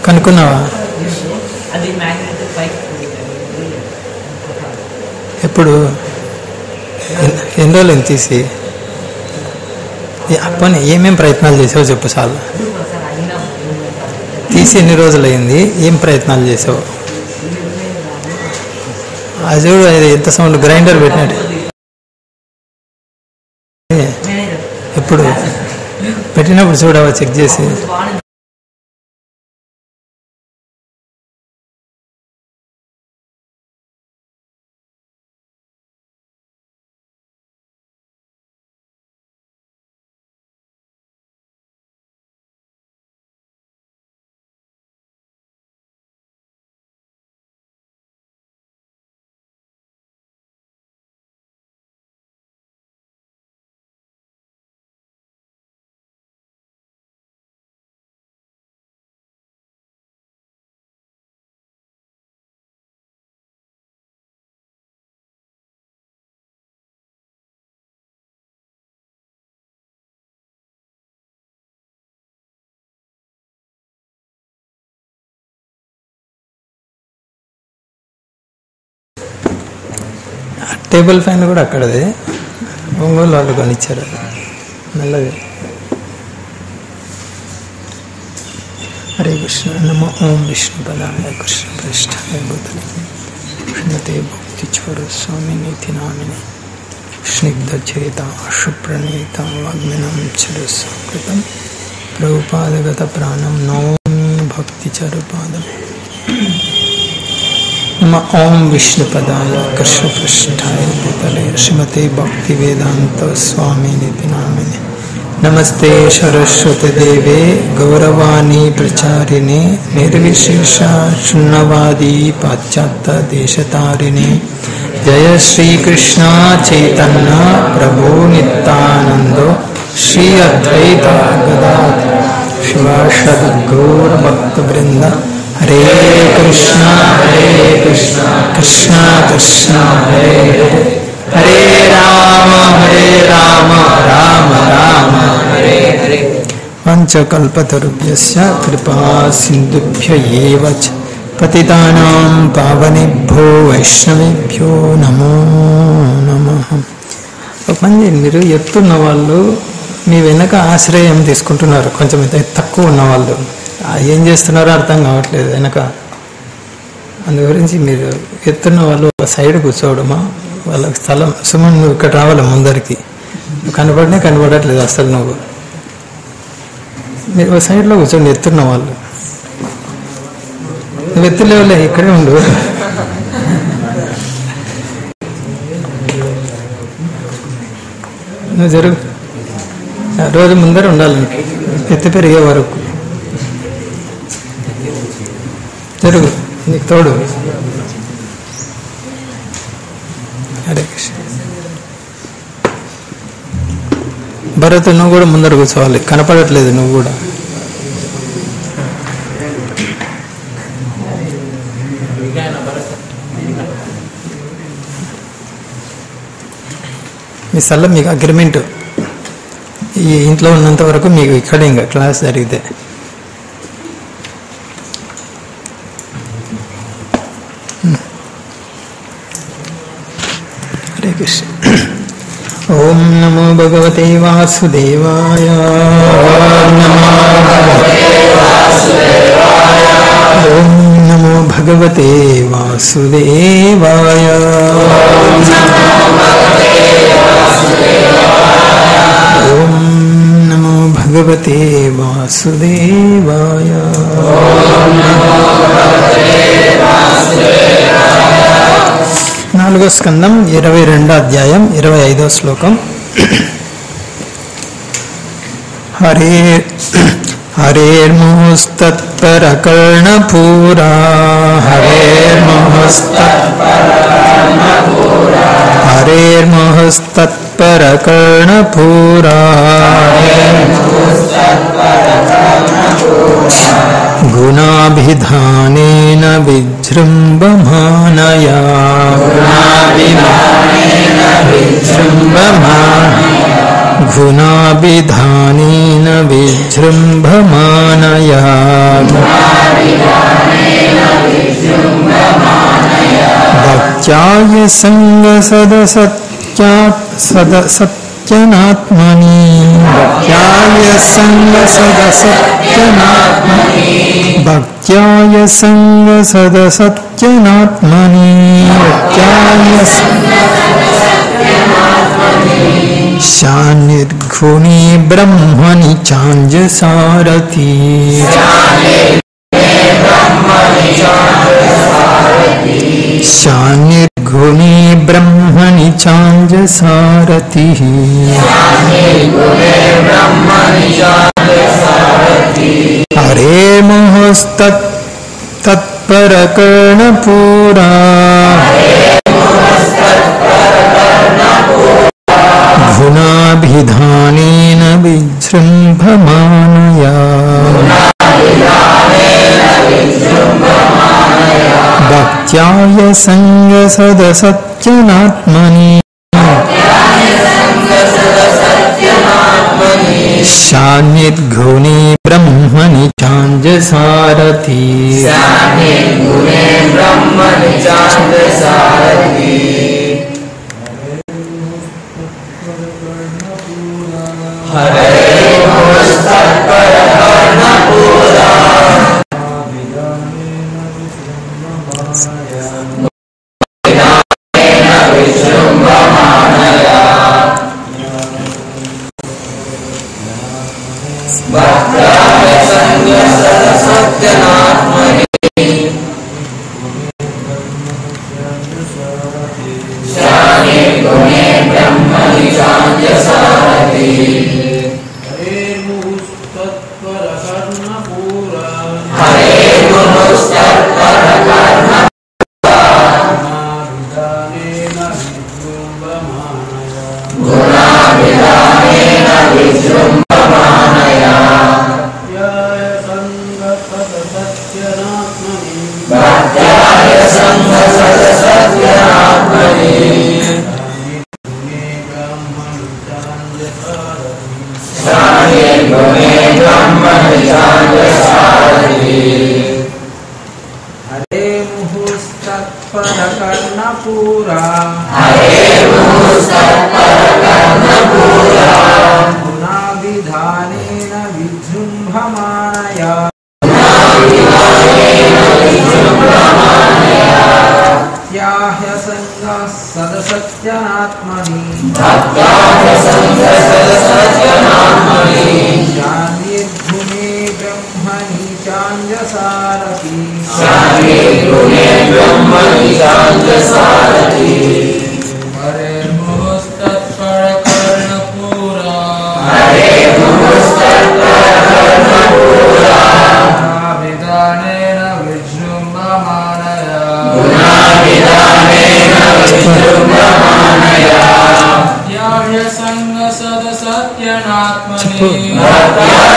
కనుక్కున్నావా అది మ్యాగ్నెట్ పైకి ఎప్పుడు ఎన్- ఎన్ని రోజులు తీసి ఏ- పోనీ ఏమేం ప్రయత్నాలు చేసావు చెప్పు చాలు సార్ అయినా తీసి ఎన్ని రోజులు అయింది ఏం ప్రయత్నాలు చేసావు అది చూడు అది ఎంత సౌండ్ గ్రైండర్ పెట్టినట్టు ఏ, ఎప్పుడు పెట్టినప్పుడు చూడవా చెక్ చేసి ఆ టేబుల్ ఫ్యాన్ కూడా అక్కడది ఒంగోలు వాళ్ళు కొనిచ్చారు నల్లది హరే కృష్ణ నమో ఓం విష్ణు పదాయ కృష్ణ ప్రేష్ఠాయ భూతలే శ్రీమతే భక్తి చోర స్వామి నీతి నామిని స్నిగ్ధ చేత శుప్రణీత వాగ్మినం చరు సంకృతం ప్రభుపాదగత ప్రాణం నౌమి భక్తి చరుపాదం నమ ఓం విష్ణుపదాయ కృష్ణపృష్ఠాయ భూతలే శ్రీమతే భక్తి వేదాంత స్వామి నితి నామిని నమస్తే సరస్వతి దేవే గౌరవాణి ప్రచారిణే నిర్విశేష శూన్యవాది పాశ్చాత్య దేశతారిణి జయ శ్రీకృష్ణ చైతన్య ప్రభు నిత్యానందో శ్రీ అద్వైత గదా శివాషద్ గౌర భక్త బృంద హరే కృష్ణ హరే కృష్ణ కృష్ణ కృష్ణ హరే హరే హరే రామ హరే రామ రామ రామ హరే హరే పంచకల్పతరుభ్యస్య కృపా సింధుభ్య ఏవ చ పతితానాం పావనేభ్యో వైష్ణవేభ్యో నమో నమః ఒక మంది మీరు ఎత్తున్న వాళ్ళు మీ వెనక ఆశ్రయం తీసుకుంటున్నారు కొంచెం ఎత్తు- తక్కువ ఉన్న వాళ్ళు ఆ ఏం చేస్తున్నారో అర్థం కావట్లేదు వెనక అందు గురించి మీరు ఎత్తున్న వాళ్ళు ఒక సైడ్ కూర్చోవడమా వాళ్ళకి స్థలం సుమన్ నువ్వు ఇక్కడ రావాలి ముందరికి నువ్వు కనబడినే కనబడట్లేదు అసలు నువ్వు మీరు ఒక సైడ్లో కూర్చోండి ఎత్తున్న వాళ్ళు నువ్వు ఎత్తులేవులే ఇక్కడే ఉండు నువ్వు జరుగు ఆ రోజు ముందర ఉండాలి ఎత్తు పెరిగే వరకు జరుగు నీకు తోడు హరే కృష్ణ భరత్ నువ్వు కూడా ముందర కూర్చోవాలి కనపడట్లేదు నువ్వు కూడా మీ సల్ల మీకు అగ్రిమెంట్ ఈ ఇంట్లో ఉన్నంత వరకు మీకు ఇక్కడ ఇంకా క్లాస్ జరిగితే హరే కృష్ణ ఓం నమో భగవతే వాసుదేవాయ ఓం నమో భగవతే వాసుదేవాయ ఓం నమో భగవతే వాసుదేవాయ నాలుగో స్కందం ఇరవై రెండో అధ్యాయం ఇరవై ఐదో శ్లోకం హరే హరేర్మోస్తత్పరకర్ణపూరా హరేర్మోస్తత్పరకర్ణపూరా గుణాభిధానేన విజృంభమానయా గుణాభిధానేన విజృంభమానయా भक्त्याय सङ्गसदसत्या सदसत्यनात्मनि भक्त्याय सङ्गसदसत्यनात्मनि भक्त्याय सङ्गसदसत्यनात्मनि भक्त्याय शानिर्घुणे ब्रह्मणि चाञ्जसारथि शानिर्घुणे ब्रह्मणि चाञ्जसारथिः हरे मोहस्तत् तत्परकर्णपुरा गुणाभिधानेन विजृम्भमानया भक्त्याय सङ्गसदसत्यनात्मनि शान्यद्गुणे ब्रह्मणि चाञ्जसारथि हरे मुहुस्तत्परकर्णपूरा गुणाविधानेन विजृम्भमाणया त्याह्य सङ्गः सदसत्यनात्मनि शान्तिर्भुमे ब्रह्मणि चाञ्जसारथि विधानेन विजृम्भमाणया ध्याय सङ्गसदसत्यनात्मनि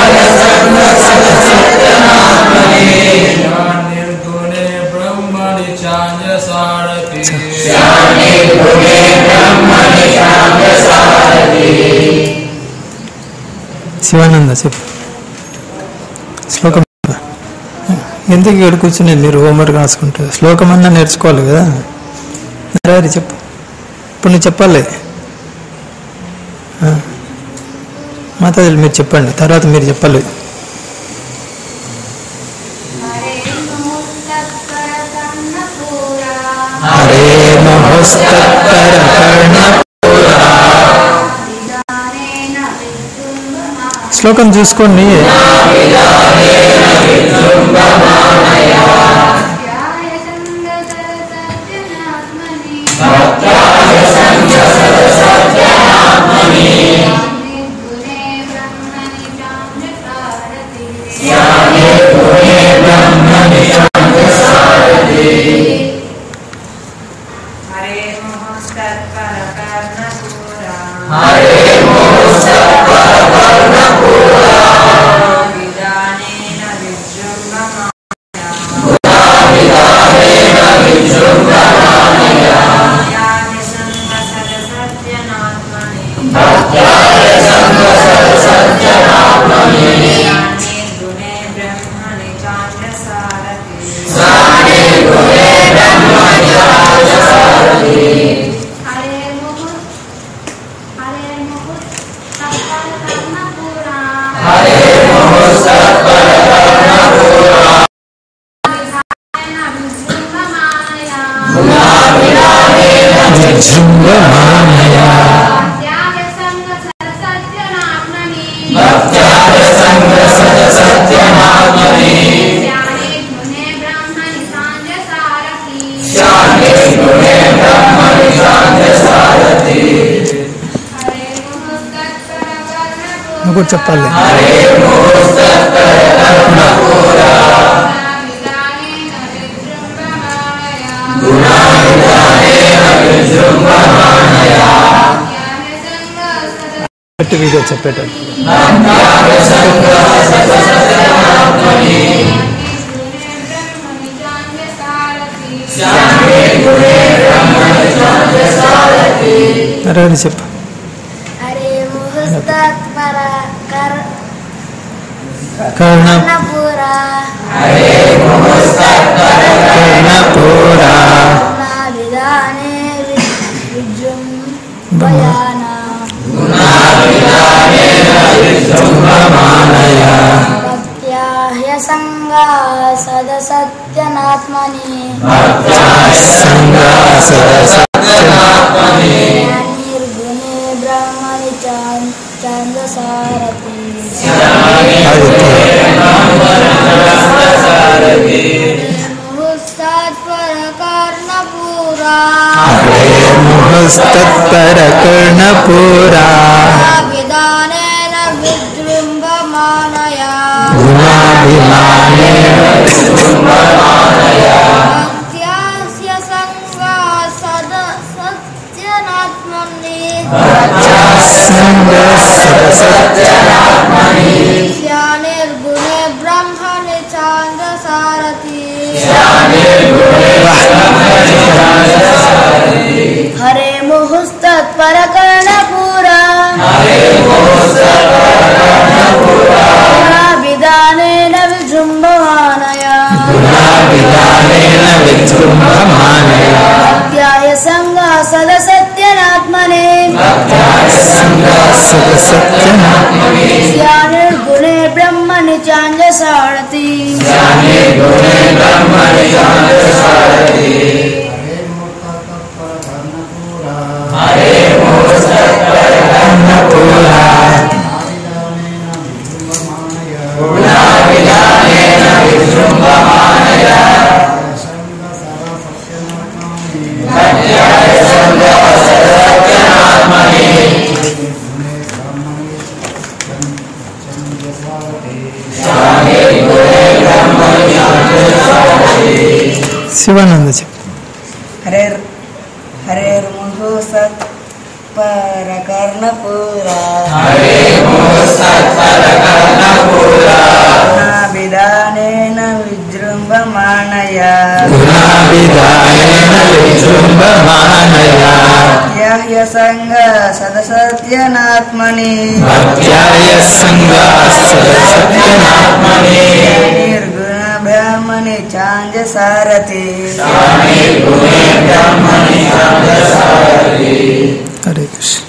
निर्गुणे ब्रह्मणि चाञ्जसारथि శివానంద చెప్పు శ్లోకం చెప్పు. ఎందుకు ఇక్కడ కూర్చుని మీరు హోంవర్క్ రాసుకుంటారు శ్లోకం అన్నా నేర్చుకోవాలి కదా రారి చెప్పు ఇప్పుడు నువ్వు చెప్పాలి ఆ. మాతాజీ మీరు చెప్పండి తర్వాత మీరు చెప్పాలి హరే మహోస్తరకర్ణ శ్లోకం చూసుకోండి హరే మహోస్తత్పరకర్ణపూరా విధానేన విజృంభమాయామి సంగసరసత్యనాత్మని నిర్గుణే బ్రహ్మణి हरे मुकुट हरे मुकुट सकल कर्म पूरा हरे విజృంభమానయా त्याग संग सत्य नामनि ज्ञाने गुणे ब्रह्मणि सांज सारथि हरे मुहुस्तत्पर वर्ण నువ్వు కూడా చెప్పాలి గట్టి వీడియో చెప్పేటట్టు అరే చెప్పు హరే ముహూర్తత్పర కర్ కర్ణ కర్ణపురా కర్ణపూరా నా విధానే విజృంభయాన భక్త్యాహ్య సంగా సదసత్యనాత్మని నిర్గుణే బ్రహ్మణి చాందసారథి ముహూర్తాత్పర కర్ణపూరా ముహస్తత్పర కర్ణపూరా విధానేన విజృంభమానయా గుణాభిమానే భక్త్యాస్య సంగా సద సత్యనాత్మని సంగ ధ్యానిర్గుణే బ్రహ్మణి చాందసారథి హరే ముహూర్తత్పర కర్ణపూరా విధానేన విజృంభమానయా విజృంభమానయా అధ్యాయ సంగ సదసత్యనాత్మనే సత్యనాత్మని ధ్యానిర్గుణే బ్రహ్మణి చాందసారథి శివానంద చెప్పు హరేర్ హరేర్ ముహు సత్ పరకర్ణపూరా విధానేన విజృంభమాణయా గుణాభిధానేన విజృంభమానయా యాహ్య సంగ సదసత్యనాత్మని భక్త్యాయ సంగ సత్యనాత్మని నిర్గుణ బ్రహ్మణి చాంజ సారథి హరే కృష్ణ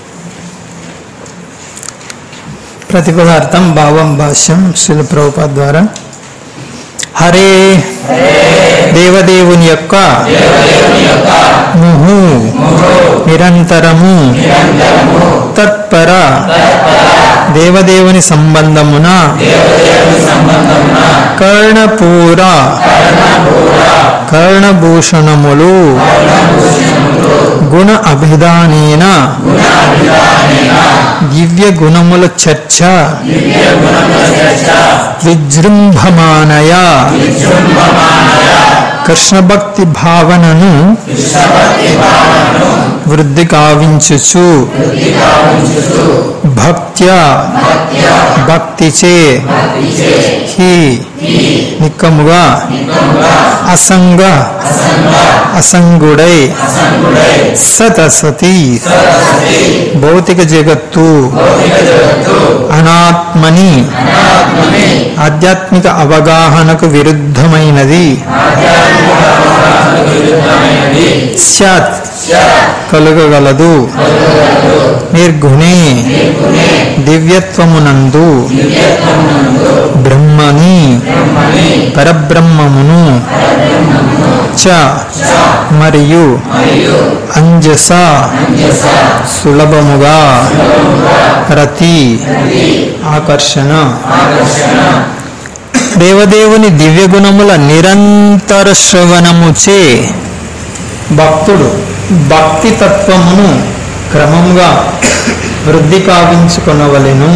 ప్రతిపదార్థం భావం భాష్యం శిల ప్రభుపాద్ ద్వారా హరే దేవదేవుని యొక్క ముహు నిరంతరము తత్పర దేవదేవుని సంబంధమున కర్ణపూర కర్ణభూషణములు గుణ అభిధానేన దివ్య గుణముల చర్చ విజృంభమానయ కృష్ణ భక్తి భావనను వృద్ధి కావించుచు భక్త్యా భక్తిచే హి నిక్కముగా అసంగ అసంగుడై సతసతి భౌతిక జగత్తు అనాత్మని ఆధ్యాత్మిక అవగాహనకు విరుద్ధమైనది స్యాత్ కలుగగలదు నిర్గుణే దివ్యత్వమునందు బ్రహ్మని పరబ్రహ్మమును చ మరియు అంజస సులభముగా రతి ఆకర్షణ దేవదేవుని దివ్య గుణముల నిరంతర శ్రవణముచే భక్తుడు భక్తి తత్వమును క్రమంగా వృద్ధి కావించుకొనవలెను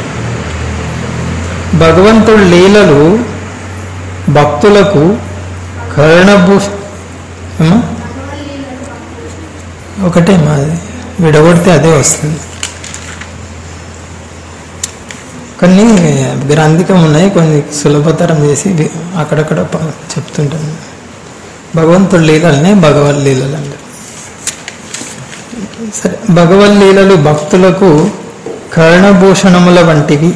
భగవంతుడి లీలలు భక్తులకు కర్ణభూ ఏమ్మా? ఒకటే మాది విడగొడితే అదే వస్తుంది కొన్ని గ్రాంధికం ఉన్నాయి కొన్ని సులభతరం చేసి వి- అక్కడక్కడ ప- చెప్తుంటాను భగవంతుడి లీలల్ని భగవద్ లీలలు అంటారు సరే భగవద్ లీలలు భక్తులకు కర్ణభూషణముల వంటివి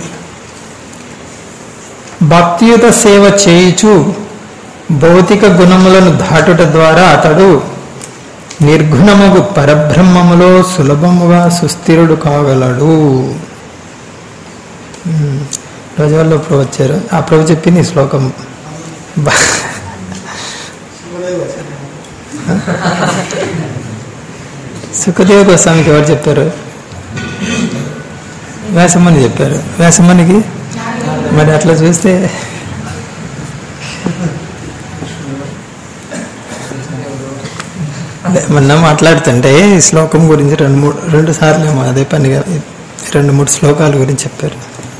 భక్తియుత సేవ చేయుచు భౌతిక గుణములను దాటుట ద్వారా అతడు నిర్గుణముగు పరబ్రహ్మములో సులభముగా సుస్థిరుడు కాగలడు ఉమ్, రోజుల్లో ప్రభు వచ్చారు ఆ ప్రభు చెప్పింది ఈ శ్లోకం బ- సుఖదేవ గోస్వామికి ఎవరు చెప్పారు వ్యాసమ్మని చెప్పారు వ్యాసమ్మనికి మరి అట్లా చూస్తే అదే మొన్న మాట్లాడుతుంటే ఈ శ్లోకం గురించి రెండు మూడు రెండు సార్లు ఏమో అదే పనిగా రెండు మూడు శ్లోకాల గురించి చెప్పారు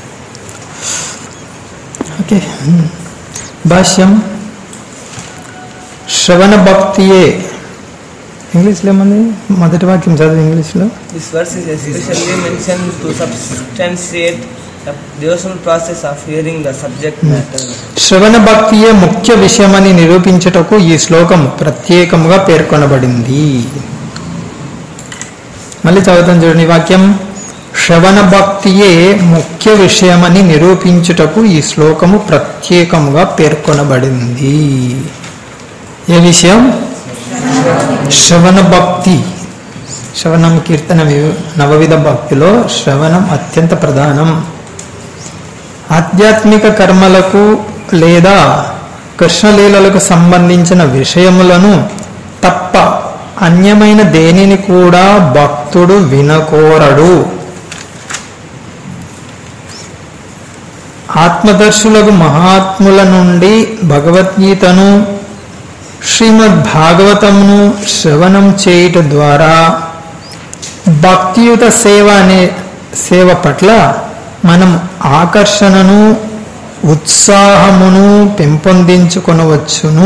ఓకే ఉమ్. భాష్యం శ్రవణ భక్తియే ఇంగ్లీష్లో ఏమంది మొదటి వాక్యం చదువు ఇంగ్లీష్లో This verse is especially mentioned to substantiate the devotional process of hearing the subject matter. శ్రవణ భక్తియే ముఖ్య విషయమని నిరూపించుటకు ఈ శ్లోకం ప్రత్యేకముగా పేర్కొనబడింది మళ్ళీ చదువుతాం చూడండి ఈ వాక్యం శ్రవణ భక్తియే ముఖ్య విషయమని నిరూపించుటకు ఈ శ్లోకము ప్రత్యేకముగా పేర్కొనబడింది ఏ విషయం శ్రవణ భక్తి శ్రవణం కీర్తన వి- నవవిధ భక్తిలో శ్రవణం అత్యంత ప్రధానం ఆధ్యాత్మిక కర్మలకు లేదా కృష్ణలీలలకు సంబంధించిన విషయములను తప్ప అన్యమైన దేనిని కూడా భక్తుడు వినకోరడు ఆత్మదర్శులకు మహాత్ముల నుండి భగవద్గీతను శ్రీమద్ భాగవతమును శ్రవణం చేయుట ద్వారా భక్తియుత సేవ అనే సేవ పట్ల మనం ఆకర్షణను ఉత్సాహమును పెంపొందించుకొనవచ్చును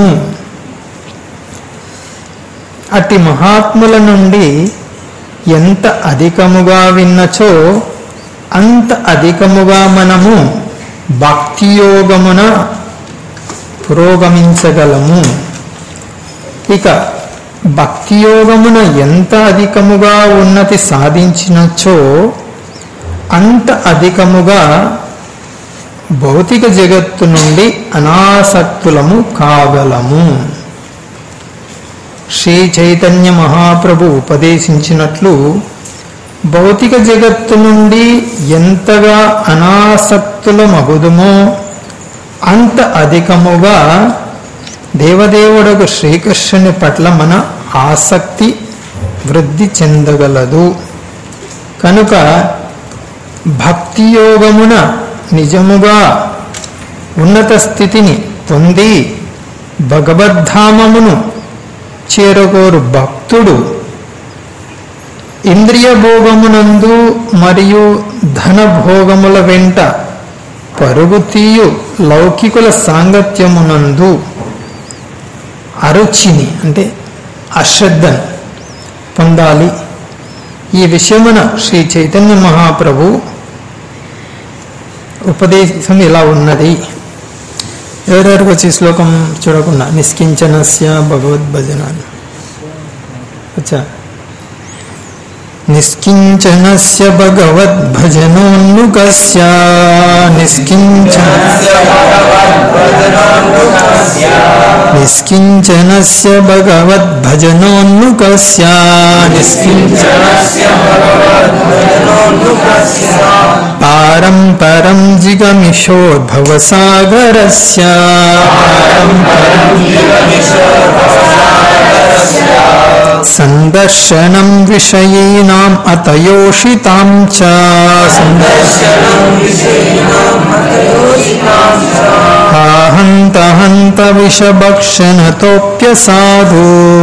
అట్టి మహాత్ముల నుండి ఎంత అధికముగా విన్నచో అంత అధికముగా మనము భక్తియోగమున పురోగమించగలము ఇక భక్తియోగమున ఎంత అధికముగా ఉన్నతి సాధించినచో అంత అధికముగా భౌతిక జగత్తు నుండి అనాసక్తులము కాగలము శ్రీ చైతన్య మహాప్రభు ఉపదేశించినట్లు భౌతిక జగత్తు నుండి ఎంతగా అనాసక్తులమగుదుమో అంత అధికముగా దేవదేవుడకు శ్రీకృష్ణుని పట్ల మన ఆసక్తి వృద్ధి చెందగలదు కనుక భక్తియోగమున నిజముగా ఉన్నత స్థితిని పొంది భగవద్ధామమును చేరుకోరు భక్తుడు ఇంద్రియ భోగమునందు మరియు ధన భోగముల వెంట పరుగు తీయు లౌకికుల సాంగత్యమునందు అరుచిని అంటే అశ్రద్ధను పొందాలి ఈ విషయమున శ్రీ చైతన్య మహాప్రభు ఉపదేశం ఇలా ఉన్నది ఎవరెవరికి వచ్చి ఈ శ్లోకం చూడకుండా నిష్కించనస్య భగవద్భజన అని. అచ్చా నిష్కించనస్య భగవద్భజనోన్ముఖస్య నిష్కించన నిష్కించనస్య భగవద్భజనోన్ముఖస్య నిష్కించనస్య పారం పరం జిగమిషోద్భవసాగరస్య సందర్శనం విషయీనాం అతయోషితాం చ హంత హంత విషభక్షణతోప్యసాధు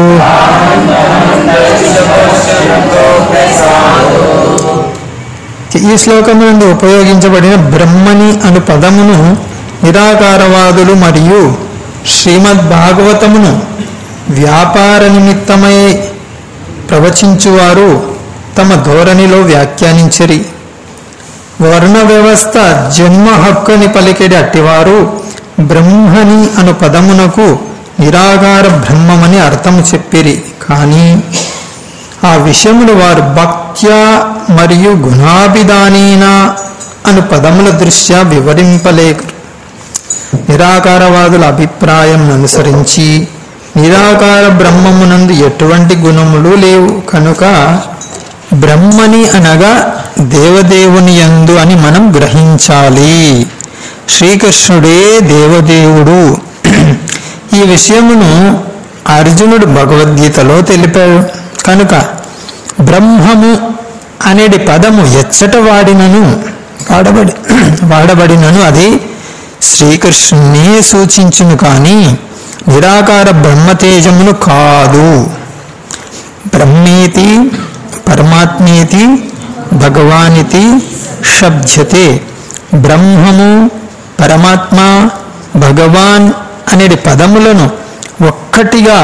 ఈ శ్లోకం నుండి ఉపయోగించబడిన బ్రహ్మని అను పదమును నిరాకారవాదులు మరియు శ్రీమద్ భాగవతమును వ్యాపార నిమిత్తమై ప్రవచించువారు తమ ధోరణిలో వ్యాఖ్యానించిరి వర్ణ వ్యవస్థ జన్మ హక్కుని పలికెడి అట్టివారు బ్రహ్మని అను పదమునకు నిరాకార బ్రహ్మమని అర్థము చెప్పిరి కానీ ఆ విషయములు వారు భక్త్యా మరియు గుణాభిధానేన అను పదముల దృష్ట్యా వివరింపలేరు నిరాకారవాదుల అభిప్రాయం అనుసరించి నిరాకార బ్రహ్మమునందు ఎటువంటి గుణములు లేవు కనుక బ్రహ్మని అనగా దేవదేవుని యందు అని మనం గ్రహించాలి శ్రీకృష్ణుడే దేవదేవుడు ఈ విషయమును అర్జునుడు భగవద్గీతలో తెలిపాడు కనుక బ్రహ్మము అనేటి పదము ఎచ్చట వాడినను వాడబడి వాడబడినను అది శ్రీకృష్ణునే సూచించును కానీ నిరాకార బ్రహ్మతేజమును కాదు బ్రహ్మేతి పరమాత్మేతి భగవానితి శబ్జతే బ్రహ్మము పరమాత్మ భగవాన్ అనేటి పదములను ఒక్కటిగా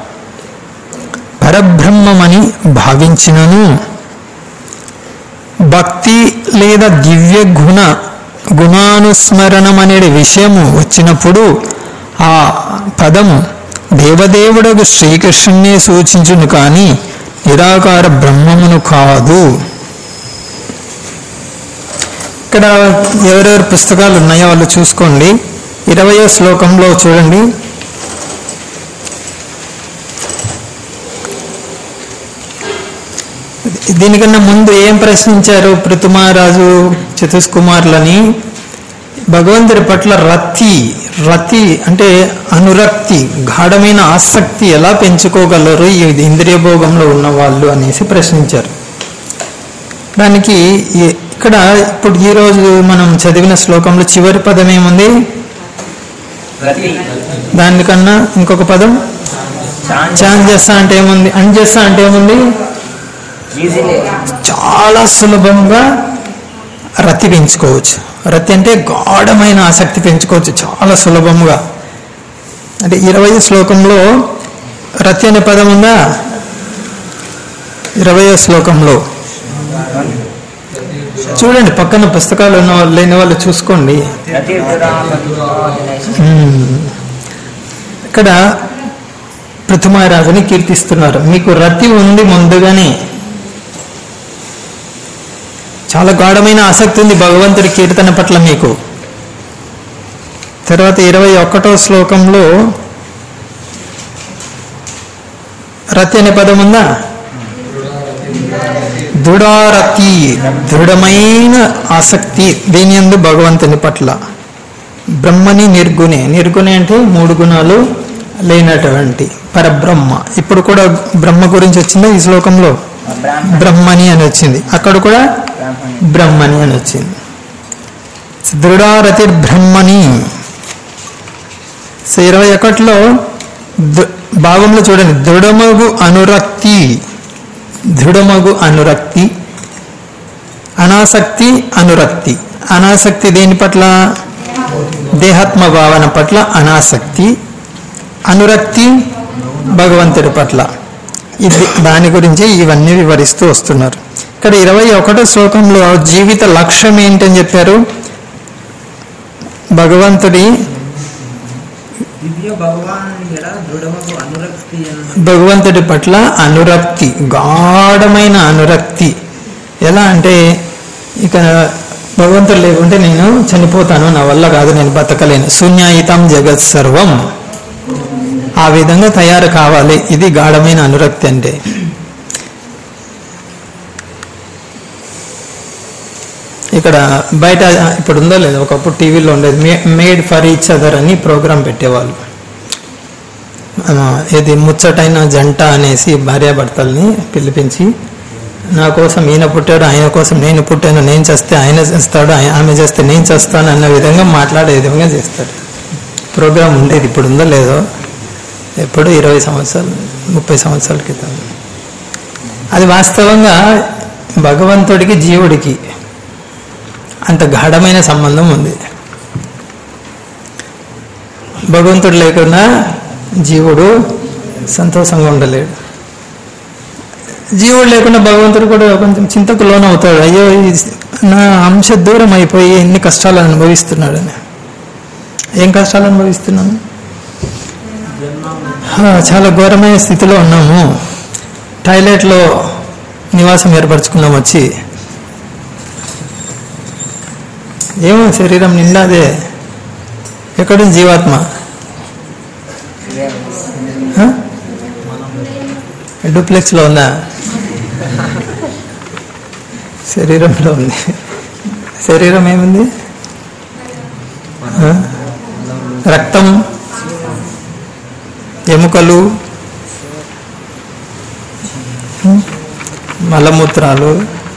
పరబ్రహ్మమని భావించినను భక్తి లేదా దివ్య గుణ గుణానుస్మరణం అనే విషయము వచ్చినప్పుడు ఆ పదము దేవదేవుడకు శ్రీకృష్ణునే సూచించును కానీ నిరాకార బ్రహ్మమును కాదు ఇక్కడ ఎవరెవరి పుస్తకాలు ఉన్నాయో వాళ్ళు చూసుకోండి ఇరవయో శ్లోకంలో చూడండి దీనికన్నా ముందు ఏం ప్రశ్నించారు పృథుమారాజు చతుష్కుమార్లని భగవంతుడి పట్ల రతి రతి అంటే అనురక్తి గాఢమైన ఆసక్తి ఎలా పెంచుకోగలరు ఈ ఇంద్రియ భోగంలో ఉన్న వాళ్ళు అనేసి ప్రశ్నించారు దానికి ఈ- ఇక్కడ ఇప్పుడు ఈ రోజు మనం చదివిన శ్లోకంలో చివరి పదం ఏముంది దానికన్నా ఇంకొక పదం చాంజస అంటే ఏముంది అంజస అంటే ఏముంది చాలా సులభంగా రతి పెంచుకోవచ్చు రతి అంటే గాఢమైన ఆసక్తి పెంచుకోవచ్చు చాలా సులభంగా అంటే ఇరవై శ్లోకంలో రతి అనే పదం ఉందా ఇరవై శ్లోకంలో చూడండి పక్కన పుస్తకాలు ఉన్న వాళ్ళు లేని వాళ్ళు చూసుకోండి మ్మ్. ఇక్కడ పృథుమహారాజుని కీర్తిస్తున్నారు మీకు రతి ఉంది ముందుగానే చాలా గాఢమైన ఆసక్తి ఉంది భగవంతుడి కీర్తన పట్ల మీకు తర్వాత ఇరవై ఒకటో శ్లోకంలో రతి అనే పదం ఉందా దృఢారతి దృఢమైన ఆసక్తి దేని యందు భగవంతుని పట్ల బ్రహ్మని నిర్గుణే నిర్గుణే అంటే మూడు గుణాలు లేనటువంటి పరబ్రహ్మ ఇప్పుడు కూడా బ్రహ్మ గురించి వచ్చిందా ఈ శ్లోకంలో బ్రహ్మని అని వచ్చింది అక్కడ కూడా బ్రహ్మని అని వచ్చింది దృఢారతి బ్రహ్మని సో ఇరవై ఒకటిలో ద- భాగంలో చూడండి దృఢమగు అనురక్తి దృఢమగు అనురక్తి అనాసక్తి అనురక్తి అనాసక్తి దేని పట్ల దేహాత్మ భావన పట్ల అనాసక్తి అనురక్తి భగవంతుడి పట్ల ఇది దాని గురించి ఇవన్నీ వివరిస్తూ వస్తున్నారు ఇక్కడ ఇరవై ఒకటో శ్లోకంలో జీవిత లక్ష్యం ఏంటని చెప్పారు భగవంతుడి దివ్య భగవాన్ ఎడ దృఢమగు అనురక్తి అన్న భగవంతుడి పట్ల అనురక్తి గాఢమైన అనురక్తి ఎలా అంటే ఇక భగవంతుడు లేకుంటే నేను చనిపోతాను నా వల్ల కాదు నేను బతకలేను శూన్యాయితం జగత్ సర్వం ఆ విధంగా తయారు కావాలి ఇది గాఢమైన అనురక్తి అంటే ఇక్కడ బయట ఇప్పుడు ఉందో లేదో ఒకప్పుడు టీవీలో ఉండేది మేడ్ ఫర్ ఈచ్ అదర్ అని ప్రోగ్రాం పెట్టేవాళ్ళు ఆ, ఇది ముచ్చటైన జంట అనేసి భార్యాభర్తల్ని పిలిపించి నా కోసం ఈయన పుట్టాడు ఆయన కోసం నేను పుట్టాను నేను చేస్తే ఆయన చేస్తాడు ఆయ- ఆమె చేస్తే నేను చేస్తాను అన్న విధంగా మాట్లాడే విధంగా చేస్తాడు ప్రోగ్రాం ఉండేది ఇప్పుడు ఉందో లేదో ఎప్పుడు ఇరవై సంవత్సరాలు ముప్పై సంవత్సరాల క్రితం అది వాస్తవంగా భగవంతుడికి జీవుడికి అంత గాఢమైన సంబంధం ఉంది భగవంతుడు లేకుండా జీవుడు సంతోషంగా ఉండలేడు జీవుడు లేకుండా భగవంతుడు కూడా కొంచెం చింతకు లోనవుతాడు అయ్యో ఈ నా అంశ దూరం అయిపోయి ఎన్ని కష్టాలు అనుభవిస్తున్నాడని ఏం కష్టాలు అనుభవిస్తున్నాను ఆ, చాలా ఘోరమైన స్థితిలో ఉన్నాము టాయిలెట్లో నివాసం ఏర్పరచుకున్నాం వచ్చి ఏమో శరీరం నిండాదే ఎక్కడుంది జీవాత్మ ఆ? డూప్లెక్స్లో ఉందా శరీరంలో ఉంది శరీరం ఏముంది ఆ? రక్తం ఎముకలు ఉం? మలమూత్రాలు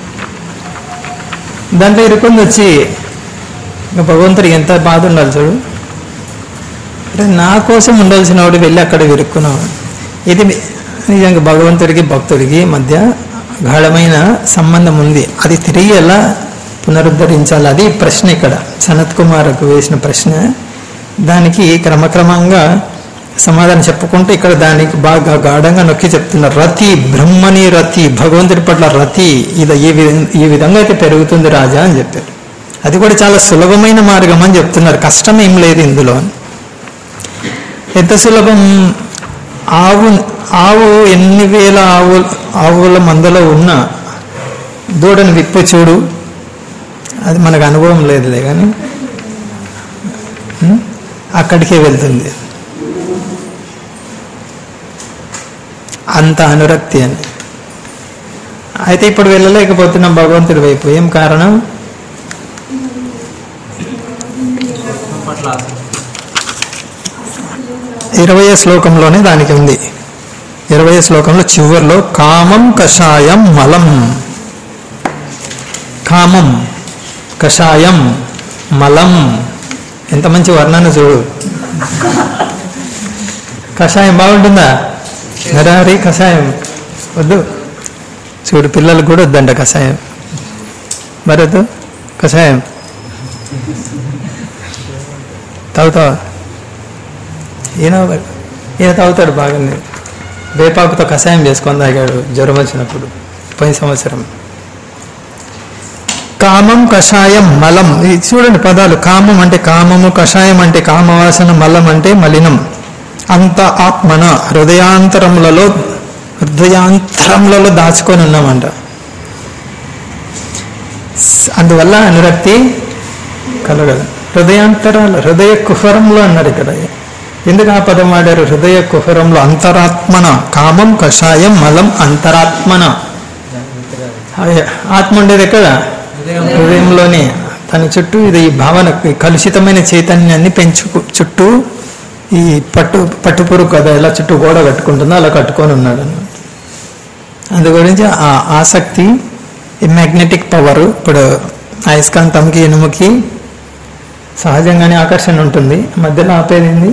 దాంట్లో ఇరుకుంది వచ్చి ఇంకా భగవంతుడికి ఎంత బాధ ఉండాలి చూడు అరే నా కోసం ఉండాల్సిన వాడు వెళ్ళి అక్కడ విరుక్కున్నావు ఇది నిజంగా భగవంతుడికి భక్తుడికి మధ్య గాఢమైన సంబంధం ఉంది అది తిరిగి ఎలా పునరుద్ధరించాలి అది ప్రశ్న ఇక్కడ సనత్ కుమార్కు వేసిన ప్రశ్న దానికి క్రమక్రమంగా సమాధానం చెప్పుకుంటే ఇక్కడ దానికి బాగా గాఢంగా నొక్కి చెప్తున్నారు రతి బ్రహ్మని రతి భగవంతుడి పట్ల రతి ఇది ఈ విధంగా ఈ విధంగా అయితే పెరుగుతుంది రాజా అని చెప్పారు అది కూడా చాలా సులభమైన మార్గం అని చెప్తున్నారు కష్టం ఏం లేదు ఇందులో ఎంత సులభం ఆవు ఆవు ఎన్ని వేల ఆవు ఆవుల మందలో ఉన్న దూడని విప్పి చూడు అది మనకు అనుభవం లేదులే కానీ ఉం? అక్కడికే వెళ్తుంది అంత అనురక్తి అని అయితే ఇప్పుడు వెళ్ళలేకపోతున్నాం భగవంతుడి వైపు ఏం కారణం ఇరవై శ్లోకంలోనే దానికి ఉంది ఇరవై శ్లోకంలో చివరిలో కామం కషాయం మలం కామం కషాయం మలం ఎంత మంచి వర్ణన చూడు కషాయం బాగుంటుందా నరహరి కషాయం వద్దు చూడు పిల్లలకు కూడా వద్దంట కషాయం మరొద్దు కషాయం తాగుతావా ఈయన ఈయన తాగుతాడు బాగానే వేపాకుతో కషాయం చేసుకొని తాగాడు జ్వరం వచ్చినప్పుడు పోయిన సంవత్సరం కామం కషాయం మలం ఇది చూడండి పదాలు కామం అంటే కామము కషాయం అంటే కామవాసన మలం అంటే మలినం అంత ఆత్మన హృదయాంతరములలో హృదయాంతరములలో దాచుకొని ఉన్నామంట స్- అందువల్ల అనురక్తి కలగదు హృదయాంతరాలు హృదయ కుహరంలో అన్నారు ఇక్కడ ఎందుకు ఆ పదం వాడారు హృదయ కుహరంలో అంతరాత్మన కామం కషాయం మలం అంతరాత్మన అయ్య, ఆత్మ ఉండేది ఎక్కడ హృదయంలోనే తన చుట్టూ ఇది ఈ భావన ఈ కలుషితమైన చైతన్యాన్ని పెంచు చుట్టూ ఈ పట్టు పట్టుపురు కదా ఎలా చుట్టూ గోడ కట్టుకుంటుందో అలా కట్టుకొని ఉన్నాడు అన్నమాట అందు గురించి ఆ ఆసక్తి ఈ మ్యాగ్నెటిక్ పవర్ ఇప్పుడు అయస్కాంతంకి ఇనుముకి సహజంగానే ఆకర్షణ ఉంటుంది మధ్యలో ఆపేది ఏంది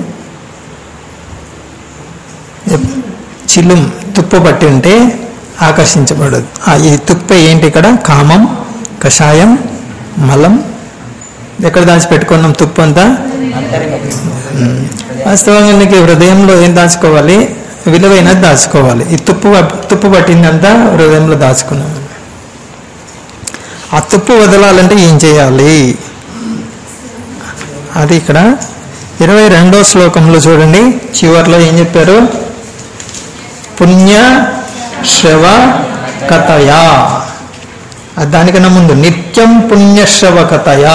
ఎప్- చిల్లుం తుప్పు పట్టి ఉంటే ఆకర్షించబడదు ఆ ఈ తుప్ప ఏంటి ఇక్కడ కామం కషాయం మలం ఎక్కడ దాచిపెట్టుకున్నాం తుప్పు అంతా ఉమ్. వాస్తవంగా నీకు హృదయంలో ఏం దాచుకోవాలి విలువైనది దాచుకోవాలి ఈ తుప్పు తుప్పు పట్టిందంతా హృదయంలో దాచుకున్నాం ఆ తుప్పు వదలాలంటే ఏం చేయాలి అది ఇక్కడ ఇరవై రెండో శ్లోకంలో చూడండి చివర్లో ఏం చెప్పారు పుణ్య శ్రవ కథయా అది దానికన్నా ముందు నిత్యం పుణ్యశ్రవ కథయా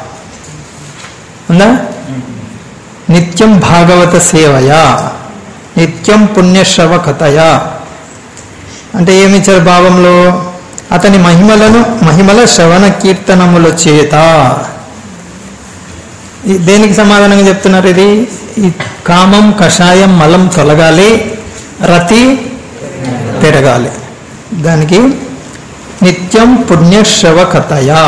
ఉందా నిత్యం భాగవత సేవయా నిత్యం పుణ్యశ్రవ కథయా అంటే ఏమిచ్చారు భావంలో అతని మహిమలను మహిమల శ్రవణ కీర్తనముల చేత ఈ- దేనికి సమాధానంగా చెప్తున్నారు ఇది ఈ కామం కషాయం మలం తొలగాలి రతి పెరగాలి దానికి నిత్యం పుణ్యశ్రవ కథయా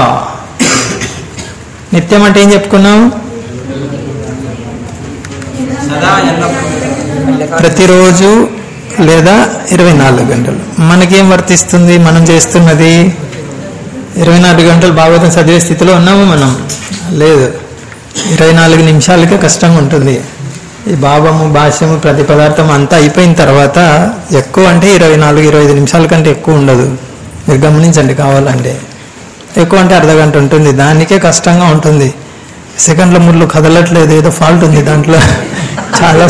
నిత్యం అంటే ఏం చెప్పుకున్నాం సదా ఎల్లప్పుడూ ప్రతిరోజు లేదా ఇరవై నాలుగు గంటలు మనకేం వర్తిస్తుంది మనం చేస్తున్నది ఇరవై నాలుగు గంటలు భాగవతం చదివే స్థితిలో ఉన్నాము మనం లేదు ఇరవై నాలుగు నిమిషాలకే కష్టంగా ఉంటుంది ఈ భావము భాష్యము ప్రతి పదార్థం అంతా అయిపోయిన తర్వాత ఎక్కువ అంటే ఇరవై నాలుగు ఇరవై ఐదు నిమిషాల కంటే ఎక్కువ ఉండదు మీరు గమనించండి కావాలంటే ఎక్కువ అంటే అర్ధ గంట ఉంటుంది దానికే కష్టంగా ఉంటుంది సెకండ్ల ముళ్ళు కదలట్లేదు ఏదో ఫాల్ట్ ఉంది దాంట్లో చాలా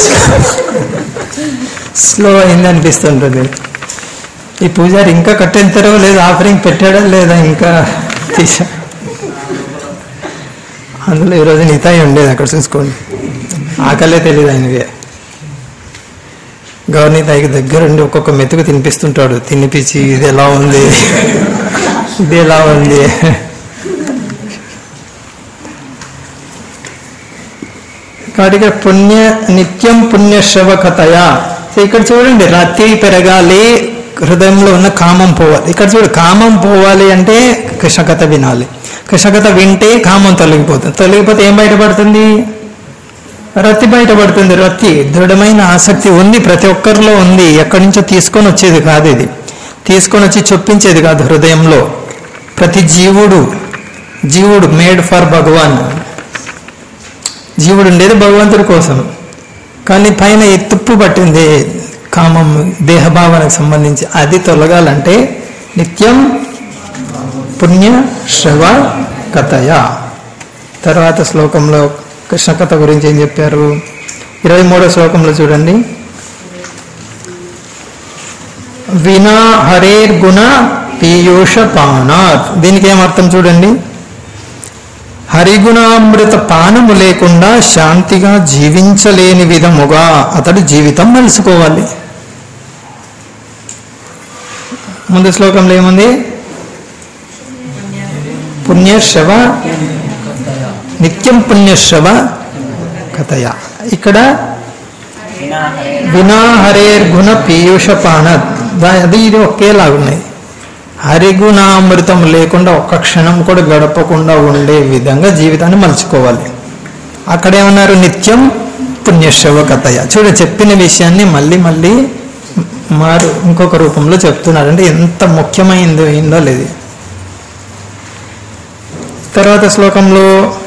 స్లో అయింది అనిపిస్తుంటుంది ఈ పూజారి ఇంకా కట్టెంతారో లేదా ఆఫరింగ్ పెట్టాడా లేదా ఇంకా తీసా అందులో ఈరోజు నితాయి ఉండేది అక్కడ చూసుకోండి ఆకలే తెలియదు ఆయనకి గవర్నీతాయికి దగ్గరుండి ఒక్కొక్క మెతుకు తినిపిస్తుంటాడు తినిపించి ఇది ఎలా ఉంది ఇది ఎలా ఉంది కాబట్టి ఇక్కడ పుణ్య నిత్యం పుణ్యశ్రవ కథయా సో ఇక్కడ చూడండి రతి పెరగాలి హృదయంలో ఉన్న కామం పోవాలి ఇక్కడ చూడు కామం పోవాలి అంటే కృష్ణకథ వినాలి కృష్ణకథ వింటే కామం తొలగిపోతుంది తొలగిపోతే ఏం బయటపడుతుంది రతి బయటపడుతుంది రతి దృఢమైన ఆసక్తి ఉంది ప్రతి ఒక్కరిలో ఉంది ఎక్కడి నుంచో తీసుకొని వచ్చేది కాదు ఇది తీసుకొని వచ్చి చొప్పించేది కాదు హృదయంలో ప్రతి జీవుడు జీవుడు మేడ్ ఫర్ భగవాన్ జీవుడు ఉండేది భగవంతుడి కోసం కానీ పైన ఈ తుప్పు పట్టింది కామం దేహభావనకు సంబంధించి అది తొలగాలంటే నిత్యం పుణ్య శ్రవ కథయ తర్వాత శ్లోకంలో కృష్ణ కథ గురించి ఏం చెప్పారు ఇరవై మూడో శ్లోకంలో చూడండి వినా హరేర్గుణ పీయూష పానాత్ దీనికి ఏమర్థం చూడండి హరిగుణామృత పానము లేకుండా శాంతిగా జీవించలేని విధముగా అతడు జీవితం మలుసుకోవాలి ముందు శ్లోకంలో ఏముంది పుణ్యశ్రవ నిత్యం పుణ్యశ్రవ కథయ ఇక్కడ వినా హరేర్గుణ పీయూష పాన అది ఇది ఒకేలాగున్నాయి హరిగుణామృతం లేకుండా ఒక్క క్షణం కూడా గడపకుండా ఉండే విధంగా జీవితాన్ని మలుచుకోవాలి అక్కడేమన్నారు నిత్యం పుణ్యశ్రవ కథయ చూడ చెప్పిన విషయాన్ని మళ్ళీ మళ్ళీ మారు ఇంకొక రూపంలో చెప్తున్నారు అంటే ఎంత ముఖ్యమైందో ఏందో లేదు తర్వాత శ్లోకంలో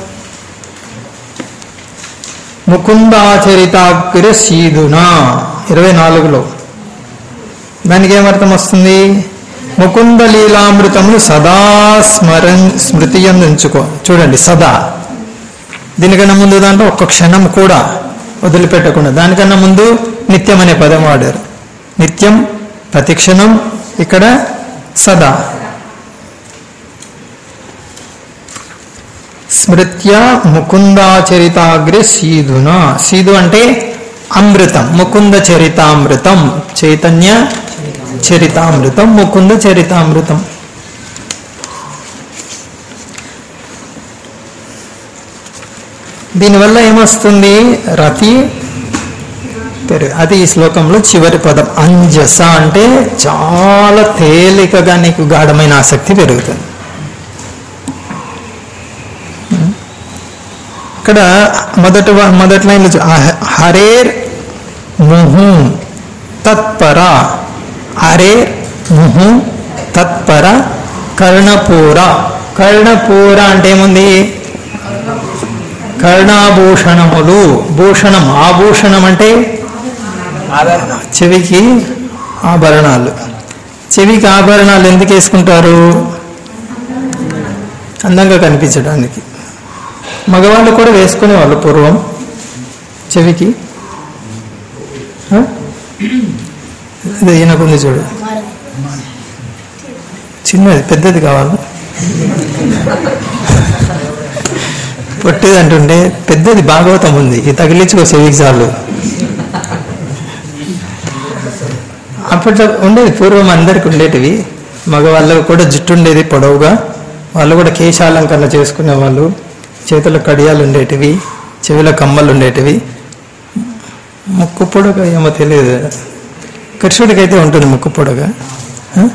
ముకుందాచరితాగ్ర సీదునా ఇరవై నాలుగులో దానికి ఏమర్థం వస్తుంది ముకుంద లీలామృతమును సదా స్మరణ స్మృతి ఉంచుకో చూడండి సదా దీనికన్నా ముందు దాంట్లో ఒక్క క్షణం కూడా వదిలిపెట్టకుండా దానికన్నా ముందు నిత్యం అనే పదం వాడారు నిత్యం ప్రతి క్షణం ఇక్కడ సదా స్మృత్య ముకుందాచరితాగ్రే సీధున సీధు అంటే అమృతం ముకుంద చరితామృతం చైతన్య చరితామృతం ముకుంద చరితామృతం దీనివల్ల ఏమొస్తుంది రతి పెరుగు అది ఈ శ్లోకంలో చివరి పదం అంజస అంటే చాలా తేలికగా నీకు గాఢమైన ఆసక్తి పెరుగుతుంది ఇక్కడ మొదట మొదటి లైన్లో చూ- హ- హరేర్ ముహు తత్పర హరేర్ ముహు తత్పర కర్ణపూర కర్ణపూర అంటే ఏముంది కర్ణాభూషణములు భూషణం ఆభూషణం అంటే ఆభరణ చెవికి ఆభరణాలు చెవికి ఆభరణాలు ఎందుకు వేసుకుంటారు అందంగా కనిపించడానికి మగవాళ్ళు కూడా వేసుకునేవాళ్ళు పూర్వం చెవికి ఆ? ఇది ఈయనకుంది చూడు చిన్నది పెద్దది కావాలి పొట్టిది అంటుంటే పెద్దది భాగవతం ఉంది ఇది తగిలించుకో చెవికి చాలు అప్పట్లో ఉండేది పూర్వం అందరికి ఉండేటివి మగవాళ్ళకు కూడా జుట్టు ఉండేది పొడవుగా వాళ్ళు కూడా కేశాలంకరణ చేసుకునే వాళ్ళు చేతుల కడియాలు ఉండేటివి చెవిలో కమ్మలు ఉండేటివి ముక్కు పొడగ ఏమో తెలియదు కృష్ణుడికైతే ఉంటుంది ముక్కు పొడగ ఆ?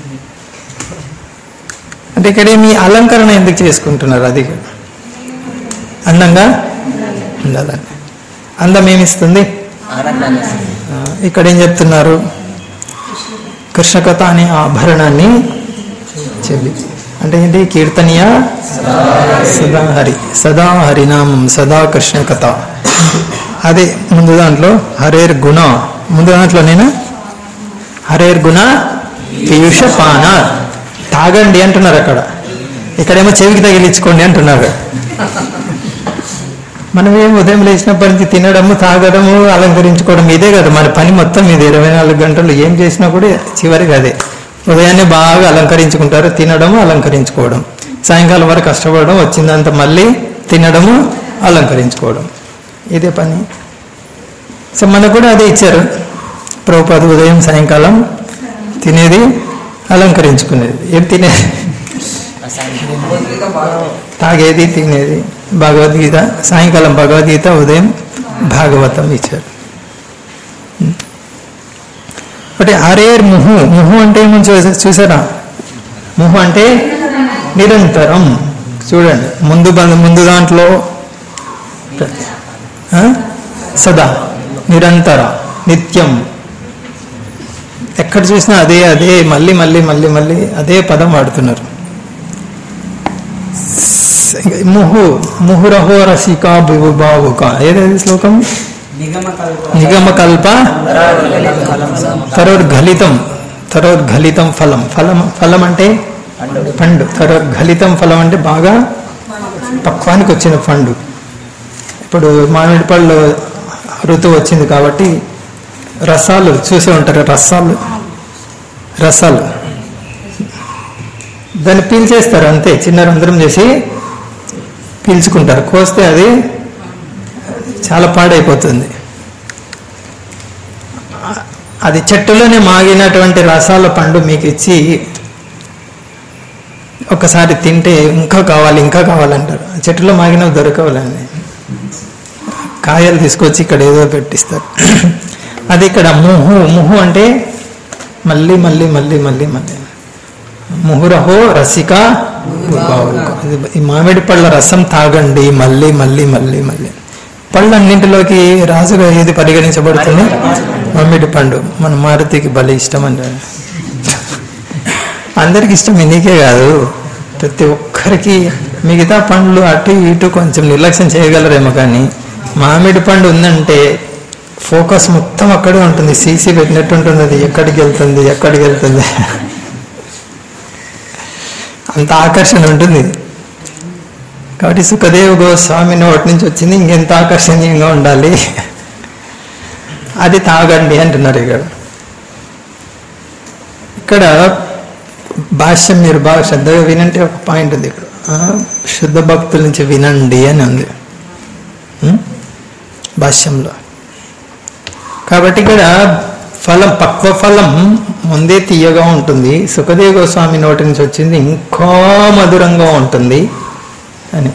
అంటే ఇక్కడ మీ అలంకరణ ఎందుకు చేసుకుంటున్నారు అది కాదు. అందంగా ఉండాలని అందం ఏమిస్తుంది ఆనందాన్ని ఇస్తుంది. ఆ, ఇక్కడ ఏం చెప్తున్నారు కృష్ణకథ అనే ఆభరణాన్ని చెవి అంటే ఏంటి కీర్తనీయ సదా హరి సదా హరినామం సదా కృష్ణ కథ అదే ముందు దాంట్లో హరేర్ గుణ ముందు దాంట్లోనేనా హరేర్ గుణ పీయూష పాన తాగండి అంటున్నారు అక్కడ ఇక్కడేమో చెవికి తగిలించుకోండి అంటున్నారు మనం ఏం ఉదయం లేచినప్పటి నుంచి తినడము తాగడము అలంకరించుకోవడం ఇదే కదా మన పని మొత్తం ఇది ఇరవై నాలుగు గంటలు ఏం చేసినా కూడా చివరికి అదే ఉదయాన్నే బాగా అలంకరించుకుంటారు తినడము అలంకరించుకోవడం సాయంకాలం వరకు కష్టపడడం వచ్చిందంత మళ్ళీ తినడము అలంకరించుకోవడం ఇదే పని సో మనకు కూడా అదే ఇచ్చారు ప్రభుపాద ఉదయం సాయంకాలం తినేది అలంకరించుకునేది ఏం తినేది తాగేది తినేది భగవద్గీత సాయంకాలం భగవద్గీత ఉదయం భాగవతం ఇచ్చారు అంటే హరేర్ ముహు ముహు అంటే ఏమో చూసా- చూసారా ముహు అంటే నిరంతరం చూడండి ముందు బంద- ముందు దాంట్లో ఆ? సదా నిరంతర నిత్యం ఎక్కడ చూసినా అదే అదే మళ్ళీ మళ్ళీ మళ్ళీ మళ్ళీ అదే పదం వాడుతున్నారు ముహు ముహురహో రసిక బివుబావుక ఏదైతే శ్లోకం నిగమకల్ప తరోర్ఘలితం తరోర్ఘలితం ఫలం ఫలం ఫలం అంటే పండు తరోర్ఘలితం ఫలం అంటే బాగా పక్వానికి వచ్చిన పండు ఇప్పుడు మామిడి పళ్ళు ఋతువు వచ్చింది కాబట్టి రసాలు చూసే ఉంటారు రసాలు రసాలు దాన్ని పీల్చేస్తారు అంతే చిన్న రంధ్రం చేసి పీల్చుకుంటారు కోస్తే అది చాలా పాడైపోతుంది అది చెట్టులోనే మాగినటువంటి రసాల పండు మీకు ఇచ్చి ఒకసారి తింటే ఇంకా కావాలి ఇంకా కావాలంటారు చెట్టులో మాగినవి దొరకవాలండి కాయలు తీసుకొచ్చి ఇక్కడ ఏదో పెట్టిస్తారు అది ఇక్కడ ముహు ముహు అంటే మళ్ళీ మళ్ళీ మళ్ళీ మళ్ళీ మళ్ళీ ముహురహో రసిక బావుక. ఇది ఈ మామిడి పళ్ళ రసం తాగండి మళ్ళీ మళ్ళీ మళ్ళీ మళ్ళీ పళ్ళన్నింటిలోకి రాజుగా ఏది పరిగణించబడుతుంది మామిడి పండు మన మారుతికి బలి ఇష్టం అంటే అందరికి ఇష్టం నీకే కాదు ప్రతి ఒక్కరికి మిగతా పండ్లు అటు ఇటు కొంచెం నిర్లక్ష్యం చేయగలరేమో కానీ మామిడి పండు ఉందంటే ఫోకస్ మొత్తం అక్కడే ఉంటుంది సీసీ పెట్టినట్టు ఉంటుంది అది ఎక్కడికి వెళ్తుంది ఎక్కడికి వెళ్తుంది అంత ఆకర్షణ ఉంటుంది కాబట్టి సుఖదేవ్ గోస్వామి నోటి నుంచి వచ్చింది ఇంకెంత ఆకర్షణీయంగా ఉండాలి అది తాగండి అంటున్నారు ఇక్కడ ఇక్కడ భాష్యం మీరు బాగా శ్రద్ధగా వినంటే ఒక పాయింట్ ఉంది ఇక్కడ ఆ, శుద్ధ భక్తుల నుంచి వినండి అని ఉంది ఉం? భాష్యంలో కాబట్టి ఇక్కడ ఫలం పక్వ ఫలం ముందే తీయగా ఉంటుంది సుఖదేవ గోస్వామి నోటి నుంచి వచ్చింది ఇంకా మధురంగా ఉంటుంది అని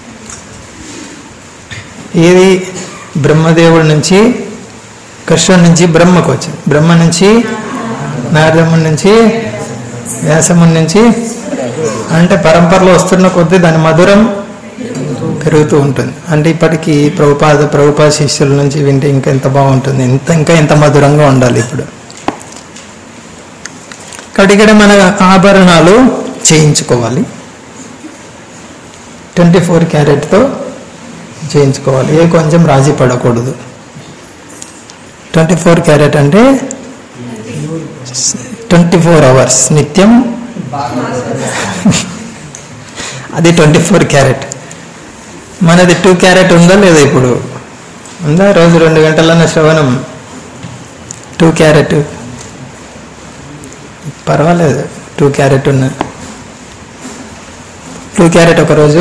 ఏది బ్రహ్మదేవుడి నుంచి కృష్ణుడి నుంచి బ్రహ్మకు వచ్చింది బ్రహ్మ నుంచి నారదముడి నుంచి వ్యాసముడి నుంచి అంటే పరంపరలో వస్తున్న కొద్దీ దాని మధురం పెరుగుతూ ఉంటుంది అంటే ఇప్పటికీ ప్రభుపాద ప్రభుపాద శిష్యుల నుంచి వింటే ఇంకా ఎంత బాగుంటుంది ఎంత ఇంకా ఎంత మధురంగా ఉండాలి ఇప్పుడు కాబట్టి ఇక్కడ మన ఆభరణాలు చేయించుకోవాలి ట్వంటీ ఫోర్ క్యారెట్తో చేయించుకోవాలి ఏ కొంచెం రాజీ పడకూడదు ట్వంటీ ఫోర్ క్యారెట్ అంటే ట్వంటీ ఫోర్ అవర్స్ నిత్యం అది ట్వంటీ ఫోర్ క్యారెట్ మనది టూ క్యారెట్ ఉందా లేదా ఇప్పుడు ఉందా రోజు రెండు గంటలన్న శ్రవణం టూ క్యారెట్ పర్వాలేదు టూ క్యారెట్ ఉన్న టూ క్యారెట్ ఒక రోజు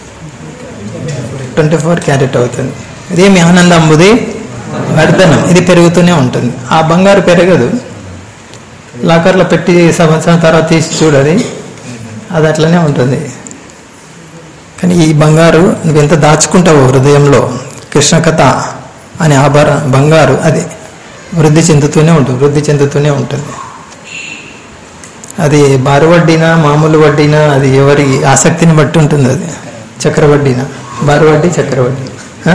ట్వంటీ ఫోర్ క్యారెట్ అవుతుంది ఇదేమి ఆనందం బుది వర్ధనం ఇది పెరుగుతూనే ఉంటుంది ఆ బంగారు పెరగదు లాకర్లో పెట్టి సంవత్సరం తర్వాత తీసి చూడది అది అట్లనే ఉంటుంది కానీ ఈ బంగారు నువ్వు ఎంత దాచుకుంటావు హృదయంలో కృష్ణ కథ అనే ఆభరణ బంగారు అది వృద్ధి చెందుతూనే ఉంటుంది వృద్ధి చెందుతూనే ఉంటుంది అది బారు వడ్డీనా మామూలు వడ్డీనా అది ఎవరి ఆసక్తిని బట్టి ఉంటుంది అది చక్రవడ్డీనా బారు వడ్డీ చక్రవడ్డీ ఆ?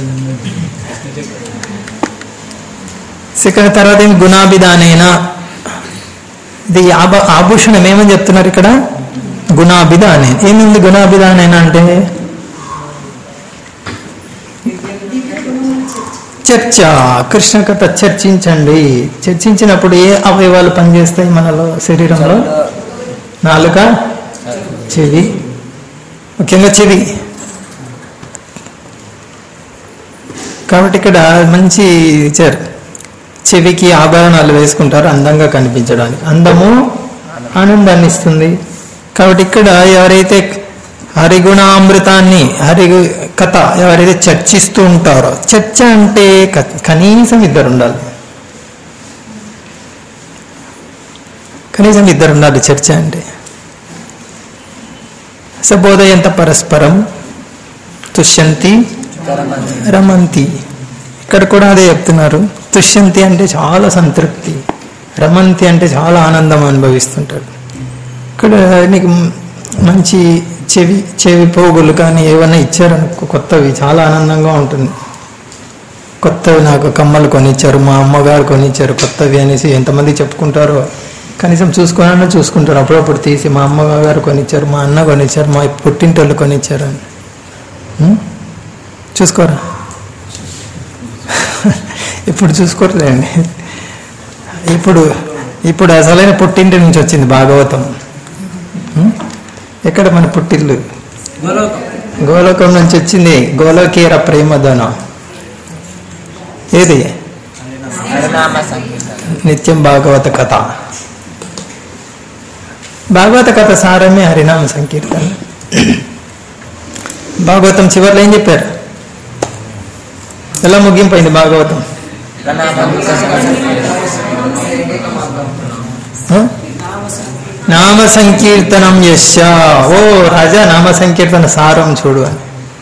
ఇక తర్వాత ఏమి గుణాభిధానేనా ఇది ఆభ ఆభూషణం ఏమని చెప్తున్నారు ఇక్కడ గుణాభిధానే ఏమింది గుణాభిధానేనా అంటే చర్చ కృష్ణ కథ చర్చించండి చర్చించినప్పుడు ఏ అవయవాలు పనిచేస్తాయి మనలో శరీరంలో నాలుక చెవి ముఖ్యంగా చెవి కాబట్టి ఇక్కడ మంచి ఇచ్చారు చెవికి ఆభరణాలు వేసుకుంటారు అందంగా కనిపించడానికి అందము ఆనందాన్ని ఇస్తుంది కాబట్టి ఇక్కడ ఎవరైతే హరిగుణామృతాన్ని హరి కథ ఎవరైతే చర్చిస్తూ ఉంటారో చర్చ అంటే క- కనీసం ఇద్దరు ఉండాలి కనీసం ఇద్దరు ఉండాలి చర్చ అంటే సబోధయంత పరస్పరం తుష్యంతి రమంతి ఇక్కడ కూడా అదే చెప్తున్నారు తుష్యంతి అంటే చాలా సంతృప్తి రమంతి అంటే చాలా ఆనందం అనుభవిస్తుంటారు ఇక్కడ నీకు మంచి చెవి చెవి పోగులు కానీ ఏమైనా ఇచ్చారనుకో కొత్తవి చాలా ఆనందంగా ఉంటుంది కొత్తవి నాకు కమ్మలు కొనిచ్చారు మా అమ్మగారు కొనిచ్చారు కొత్తవి అనేసి ఎంతమంది చెప్పుకుంటారో కనీసం చూసుకోవాలన్నా చూసుకుంటారు అప్పుడప్పుడు తీసి మా అమ్మగారు కొనిచ్చారు మా అన్న కొనిచ్చారు మా పుట్టింటోళ్ళు కొనిచ్చారు అని ఉం? చూసుకోరా ఇప్పుడు చూసుకోరలేండి ఇప్పుడు ఇప్పుడు అసలైన పుట్టింటి నుంచి వచ్చింది భాగవతం ఉం? ఎక్కడ మన పుట్టిల్లు గోలోకం గోలోకం నుంచి వచ్చింది గోలోకీర ప్రేమధన ఏది హరినామ సంకీర్తన నిత్యం భాగవత కథ భాగవత కథ సారమే హరినామ సంకీర్తన భాగవతం చివరిలో ఏం చెప్పారు ఎలా ముగింపోయింది భాగవతం ఆ? నామ సంకీర్తనం యశ ఓ రాజా నామ సంకీర్తన సారం చూడు అని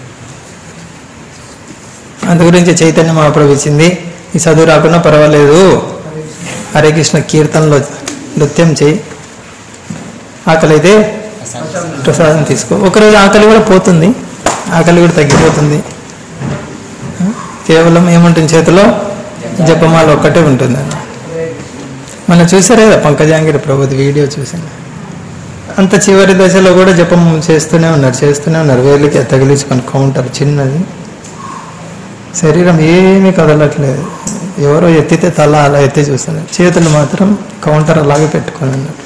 అందు గురించి చైతన్య మహాప్రభు ఇచ్చింది ఈ చదువు రాకున్నా పర్వాలేదు హరే కృష్ణ కీర్తనలో నృత్యం చేయి ఆకలి అయితే ప్రసాదం తీసుకో ఒకరోజు ఆకలి కూడా పోతుంది ఆకలి కూడా తగ్గిపోతుంది కేవలం ఏముంటుంది చేతిలో జపమాల ఒక్కటే ఉంటుంది మనం చూసారే కదా పంకజాంగిరి ప్రభుది వీడియో చూసాను అంత చివరి దశలో కూడా జపం చేస్తూనే ఉన్నారు చేస్తూనే ఉన్నారు వేలికి తగిలించుకొని కౌంటర్ చిన్నది శరీరం ఏమీ కదలట్లేదు ఎవరో ఎత్తితే తల అలా ఎత్తి చూస్తున్నారు చేతులు మాత్రం కౌంటర్ అలాగే పెట్టుకొని ఉన్నారు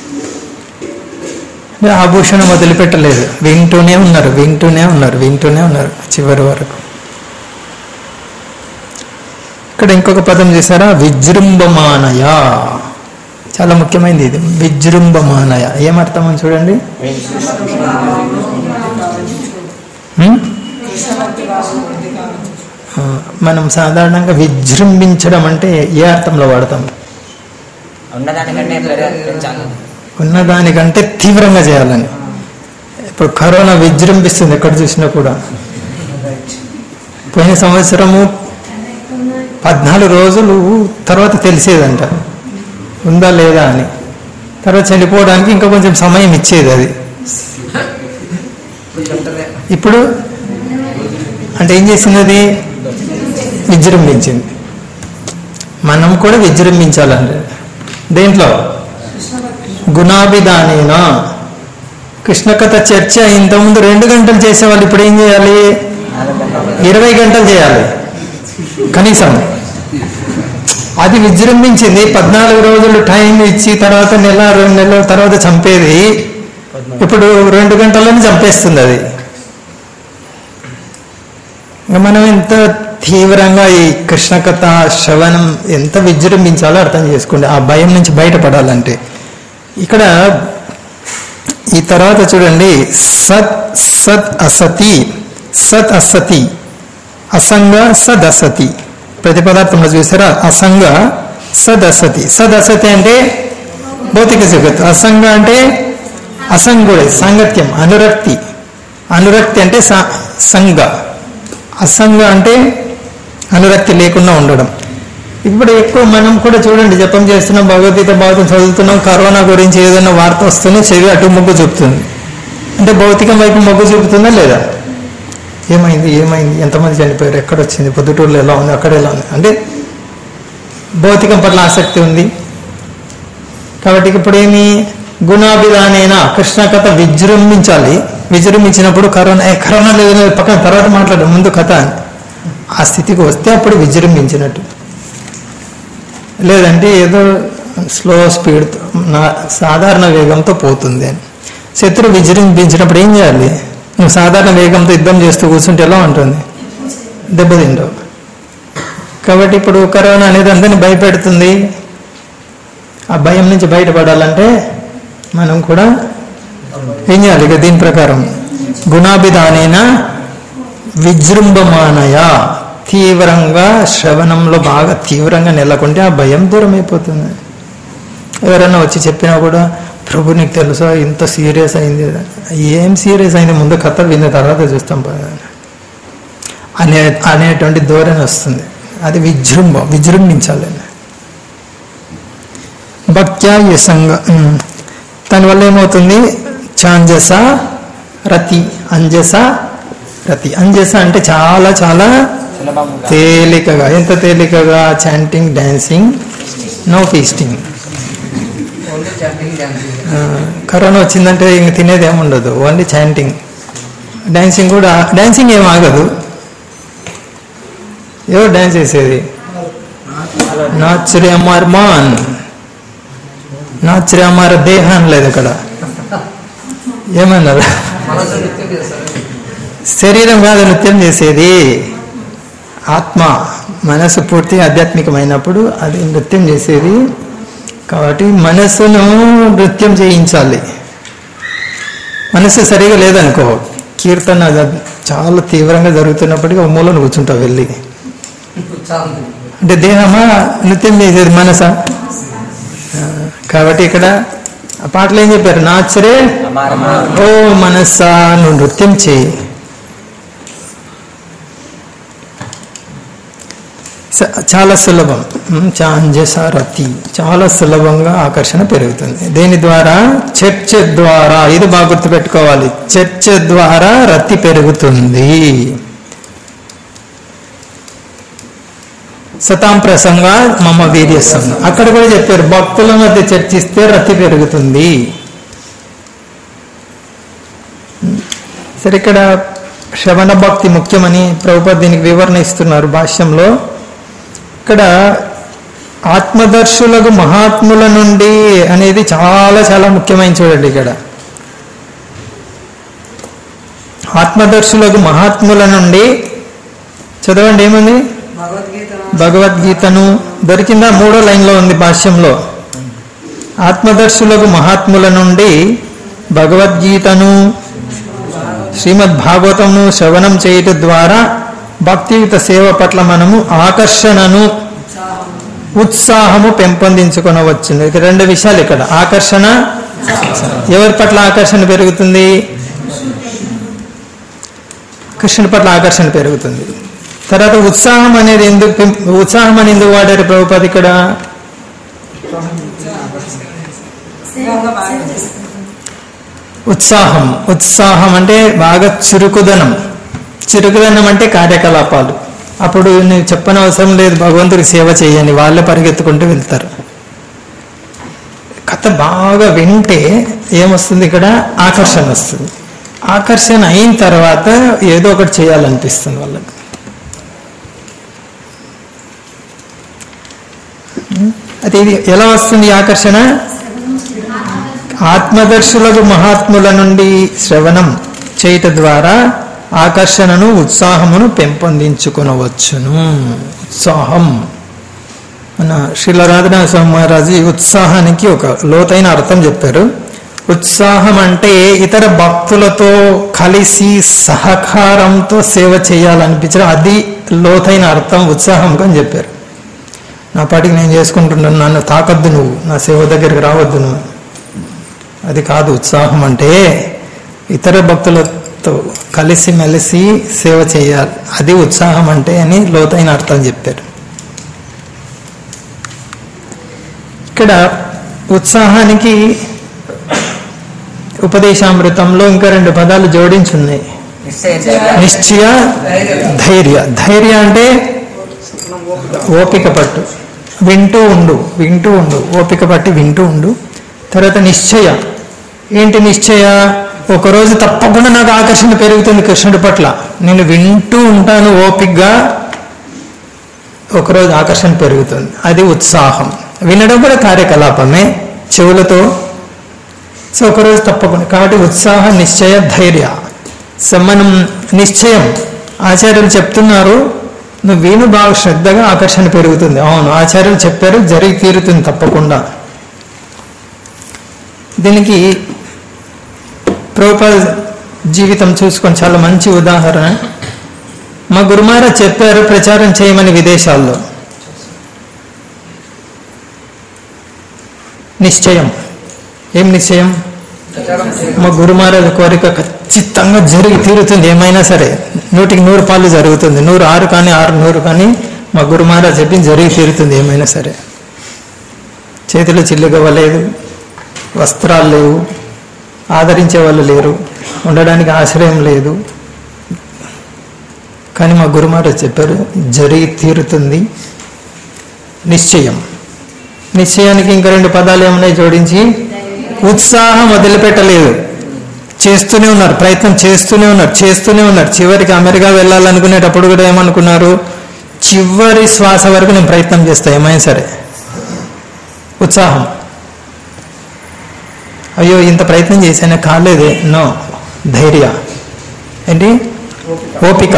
అంటే ఆభూషణం వదిలిపెట్టలేదు వింటూనే ఉన్నారు వింటూనే ఉన్నారు వింటూనే ఉన్నారు చివరి వరకు ఇక్కడ ఇంకొక పదం చూసారా విజృంభమానయ చాలా ముఖ్యమైనది ఇది విజృంభమానయ ఏమర్థం అని చూడండి హ్మ్? ఆ, మనం సాధారణంగా విజృంభించడం అంటే ఏ అర్థంలో వాడతాం ఉన్నదానికంటే పెంచాలి ఉన్నదానికంటే తీవ్రంగా చేయాలని ఇప్పుడు కరోనా విజృంభిస్తుంది ఎక్కడ చూసినా కూడా పోయిన సంవత్సరము పద్నాలుగు రోజులు తర్వాత తెలిసేదంట ఉందా లేదా అని తర్వాత చనిపోవడానికి ఇంకా కొంచెం సమయం ఇచ్చేది అది ఇప్పుడు అంటే ఏం చేసింది అది విజృంభించింది మనం కూడా విజృంభించాలండి దేంట్లో గుణాభిధానేనా కృష్ణకథ చర్చ ఇంతకుముందు రెండు గంటలు చేసేవాళ్ళు ఇప్పుడు ఏం చేయాలి ఇరవై గంటలు చేయాలి కనీసం అది విజృంభించింది పద్నాలుగు రోజులు టైం ఇచ్చి తర్వాత నెల రెండు నెలల తర్వాత చంపేది ఇప్పుడు రెండు గంటల్లోనే చంపేస్తుంది అది ఇంకా మనం ఎంత తీవ్రంగా ఈ కృష్ణ కథ శ్రవణం ఎంత విజృంభించాలో అర్థం చేసుకోండి ఆ భయం నుంచి బయటపడాలంటే ఇక్కడ ఈ తర్వాత చూడండి సత్ సత్ అసతి సత్ అసతి అసంగ సద్ అసతి ప్రతి పదార్థంలో చూసారా అసంగ సద్ అసతి సద్ అసతి అంటే భౌతిక జగత్ అసంగ అంటే అసంగుడే సాంగత్యం అనురక్తి అనురక్తి అంటే స- సంగ అసంగ అంటే అనురక్తి లేకుండా ఉండడం ఇప్పుడు ఎక్కువ మనం కూడా చూడండి జపం చేస్తున్నాం భగవద్గీత భాగవతం చదువుతున్నాం కరోనా గురించి ఏదైనా వార్త వస్తూనే చెవి అటు మొగ్గు చూపుతుంది అంటే భౌతికం వైపు మొగ్గు చూపుతుందా లేదా ఏమైంది ఏమైంది ఎంతమంది చనిపోయారు ఎక్కడ వచ్చింది పొద్దుటూరులో ఎలా ఉంది అక్కడ ఎలా ఉంది అంటే భౌతికం పట్ల ఆసక్తి ఉంది కాబట్టి ఇప్పుడు ఏమి గుణాభిధానైన కృష్ణ కథ విజృంభించాలి విజృంభించినప్పుడు కరోనా ఏ కరోనా లేదు లేదు, పక్కన తర్వాత మాట్లాడు ముందు కథ అని ఆ స్థితికి వస్తే అప్పుడు విజృంభించినట్టు లేదంటే ఏదో స్లో స్పీడ్ నా సాధారణ వేగంతో పోతుంది అని శత్రువు విజృంభించినప్పుడు ఏం చేయాలి నువ్వు సాధారణ వేగంతో యుద్ధం చేస్తూ కూర్చుంటే ఎలా ఉంటుంది దెబ్బతింటావు కాబట్టి ఇప్పుడు కరోనా అనేది అందరిని భయపెడుతుంది ఆ భయం నుంచి బయటపడాలంటే మనం కూడా ఏం చేయాలి ఇక దీని ప్రకారం గుణాభిధానైన విజృంభమానయ తీవ్రంగా శ్రవణంలో బాగా తీవ్రంగా నెలకొంటే ఆ భయం దూరం అయిపోతుంది ఎవరన్నా వచ్చి చెప్పినా కూడా ప్రభు నీకు తెలుసా ఇంత సీరియస్ అయింది ఏం సీరియస్ అయింది ముందు కథ విన్న తర్వాత చూస్తాం పద. అనే అనేటువంటి ధోరణి వస్తుంది అది విజృంభం విజృంభించాలి భక్త్యా యసంగ ఉమ్. దానివల్ల ఏమవుతుంది చాంజస రతి అంజస రతి అంజస అంటే చాలా చాలా సులభంగా తేలికగా ఎంత తేలికగా chanting dancing no feasting only chatting dancing corona వచ్చిందంటే ఇంక తినేది ఏముండదు ఓన్లీ చాంటింగ్ డాన్సింగ్ కూడా డాన్సింగ్ ఏం ఆగదు ఎవరు డాన్స్ చేసేది నాచురే అమ్మార్ మాన్ నాచురే అమ్మార దేహ అనలేదు అక్కడ ఏమన్నారు మనసు నృత్యం చేస్తారు శరీరం కాదు నృత్యం చేసేది ఆత్మ మనసు పూర్తి ఆధ్యాత్మికమైనప్పుడు అది నృత్యం చేసేది కాబట్టి మనసును నృత్యం చేయించాలి మనసు సరిగా లేదనుకో కీర్తన జ- చాలా తీవ్రంగా జరుగుతున్నప్పటికీ ఒక మూలను కూర్చుంటావు వెళ్ళి ఉత్సాహం అంటే దేహమా నృత్యం చేసేది మనసా ఆ, కాబట్టి ఇక్కడ ఆ పాటలు ఏం చెప్పారు నాచరే ఓ మనస్సా నువ్వు నృత్యం చేయి స- చాలా సులభం ఉమ్, చాంజసారతి చాలా సులభంగా ఆకర్షణ పెరుగుతుంది దేని ద్వారా చర్చ ద్వారా ఇది బాగా గుర్తుపెట్టుకోవాలి చర్చ ద్వారా రతి పెరుగుతుంది సతాం ప్రసంగ మమ వీర్యసం అక్కడ కూడా చెప్పారు భక్తుల మధ్య చర్చిస్తే రతి పెరుగుతుంది సరే ఇక్కడ శ్రవణ భక్తి ముఖ్యమని ప్రభుపద దీనికి వివరణ ఇస్తున్నారు భాష్యంలో ఇక్కడ ఆత్మదర్శులకు మహాత్ముల నుండి అనేది చాలా చాలా ముఖ్యమైన చూడండి ఇక్కడ ఆత్మదర్శులకు మహాత్ముల నుండి చదవండి ఏముంది భగవద్గీత భగవద్గీతను దొరికిందా మూడో లైన్లో ఉంది భాష్యంలో ఆత్మదర్శులకు మహాత్ముల నుండి భగవద్గీతను శ్రీమద్ భాగవతమును శ్రవణం చేయటం ద్వారా భక్తియుత సేవ పట్ల మనము ఆకర్షణను ఉత్సాహము పెంపొందించుకొనవచ్చును ఇక రెండు విషయాలు ఇక్కడ ఆకర్షణ ఎవరి పట్ల ఆకర్షణ పెరుగుతుంది కృష్ణుడి పట్ల ఆకర్షణ పెరుగుతుంది తర్వాత ఉత్సాహం అనేది ఎందుకు పెం- ఉత్సాహం అని ఎందుకు వాడారు ప్రభుపాద ఇక్కడ ఉత్సాహం ఉత్సాహం అంటే బాగా చురుకుదనం చురుకుదనం అంటే కార్యకలాపాలు అప్పుడు నువ్వు చెప్పనవసరం లేదు భగవంతుడికి సేవ చేయని వాళ్ళే పరిగెత్తుకుంటూ వెళ్తారు కథ బాగా వింటే ఏమొస్తుంది ఇక్కడ ఆకర్షణ వస్తుంది ఆకర్షణ అయిన తర్వాత ఏదో ఒకటి చేయాలనిపిస్తుంది వాళ్ళకి అది ఇది ఎలా వస్తుంది ఈ ఆకర్షణ ఆత్మదర్శులకు మహాత్ముల నుండి శ్రవణం చేయట ద్వారా ఆకర్షణను ఉత్సాహమును పెంపొందించుకొనవచ్చును ఉత్సాహం మన శ్రీలరాధన స్వామి మహారాజు ఈ ఉత్సాహానికి ఒక లోతైన అర్థం చెప్పారు ఉత్సాహం అంటే ఇతర భక్తులతో కలిసి సహకారంతో సేవ చేయాలనిపించడం అది లోతైన అర్థం ఉత్సాహం అని చెప్పారు నా పాటికి నేను చేసుకుంటున్నాను నన్ను తాకద్దు నువ్వు నా సేవ దగ్గరికి రావద్దు నువ్వు అది కాదు ఉత్సాహం అంటే ఇతర భక్తులతో కలిసి మెలిసి సేవ చేయాలి అది ఉత్సాహం అంటే అని లోతైన అర్థం చెప్పారు ఇక్కడ ఉత్సాహానికి ఉపదేశామృతంలో ఇంకా రెండు పదాలు జోడించున్నాయి నిశ్చయ ధైర్య ధైర్య అంటే ఓపిక పట్టు వింటూ ఉండు వింటూ ఉండు ఓపిక పట్టి వింటూ ఉండు తర్వాత నిశ్చయ ఏంటి నిశ్చయ ఒకరోజు తప్పకుండా నాకు ఆకర్షణ పెరుగుతుంది కృష్ణుడి పట్ల నేను వింటూ ఉంటాను ఓపికగా ఒకరోజు ఆకర్షణ పెరుగుతుంది అది ఉత్సాహం వినడం కూడా కార్యకలాపమే చెవులతో సో ఒకరోజు తప్పకుండా కాబట్టి ఉత్సాహ నిశ్చయ ధైర్య సో మనం నిశ్చయం ఆచార్యులు చెప్తున్నారు నువ్వు విను బాగా శ్రద్ధగా ఆకర్షణ పెరుగుతుంది అవును ఆచార్యులు చెప్పారు జరిగి తీరుతుంది తప్పకుండా దీనికి ప్రభుపాద జీవితం చూసుకొని చాలా మంచి ఉదాహరణ మా గురుమారా చెప్పారు ప్రచారం చేయమని విదేశాల్లో నిశ్చయం ఏం నిశ్చయం మా గురుమారాజు కోరిక ఖచ్చితంగా జరిగి తీరుతుంది ఏమైనా సరే నూటికి నూరు పాలు జరుగుతుంది నూరు ఆరు కానీ ఆరు నూరు కానీ మా గురుమారాజు చెప్పింది జరిగి తీరుతుంది ఏమైనా సరే చేతిలో చిల్లుగవ్వలేదు వస్త్రాలు లేవు ఆదరించే వాళ్ళు లేరు ఉండడానికి ఆశ్రయం లేదు కానీ మా గురుమారాజు చెప్పారు జరిగి తీరుతుంది నిశ్చయం నిశ్చయానికి ఇంకా రెండు పదాలు ఏమన్నాయి జోడించి ఉత్సాహం వదిలిపెట్టలేదు చేస్తూనే ఉన్నారు ప్రయత్నం చేస్తూనే ఉన్నారు చేస్తూనే ఉన్నారు చివరికి అమెరికా వెళ్ళాలనుకునేటప్పుడు కూడా ఏమనుకున్నారు చివరి శ్వాస వరకు నేను ప్రయత్నం చేస్తా ఏమైనా సరే ఉత్సాహం అయ్యో ఇంత ప్రయత్నం చేశాను కాలేదే నో ధైర్య ఏంటి ఓపిక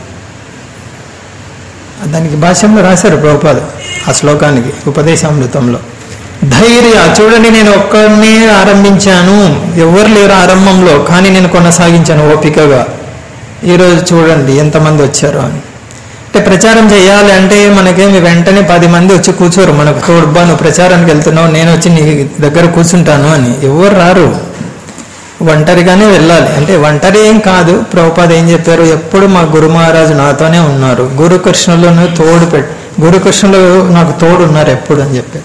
దానికి భాష్యంలో రాశారు ప్రభుపాద ఆ శ్లోకానికి ఉపదేశామృతంలో ధైర్య చూడండి నేను ఒక్కడినే ఆరంభించాను ఎవరు లేరు ఆరంభంలో కానీ నేను కొనసాగించాను ఓపికగా ఈరోజు చూడండి ఎంతమంది వచ్చారు అని అంటే ప్రచారం చేయాలి అంటే మనకేమి వెంటనే పది మంది వచ్చి కూర్చోరు మనకు తోడుబ్బా నువ్వు ప్రచారానికి వెళ్తున్నావు నేను వచ్చి నీ దగ్గర కూర్చుంటాను అని ఎవరు రారు ఒంటరిగానే వెళ్ళాలి అంటే ఒంటరి ఏం కాదు ప్రభుపాద ఏం చెప్పారు ఎప్పుడు మా గురు మహారాజు నాతోనే ఉన్నారు గురు కృష్ణులను తోడు పెట్ గురు కృష్ణులు నాకు తోడు ఉన్నారు ఎప్పుడు అని చెప్పారు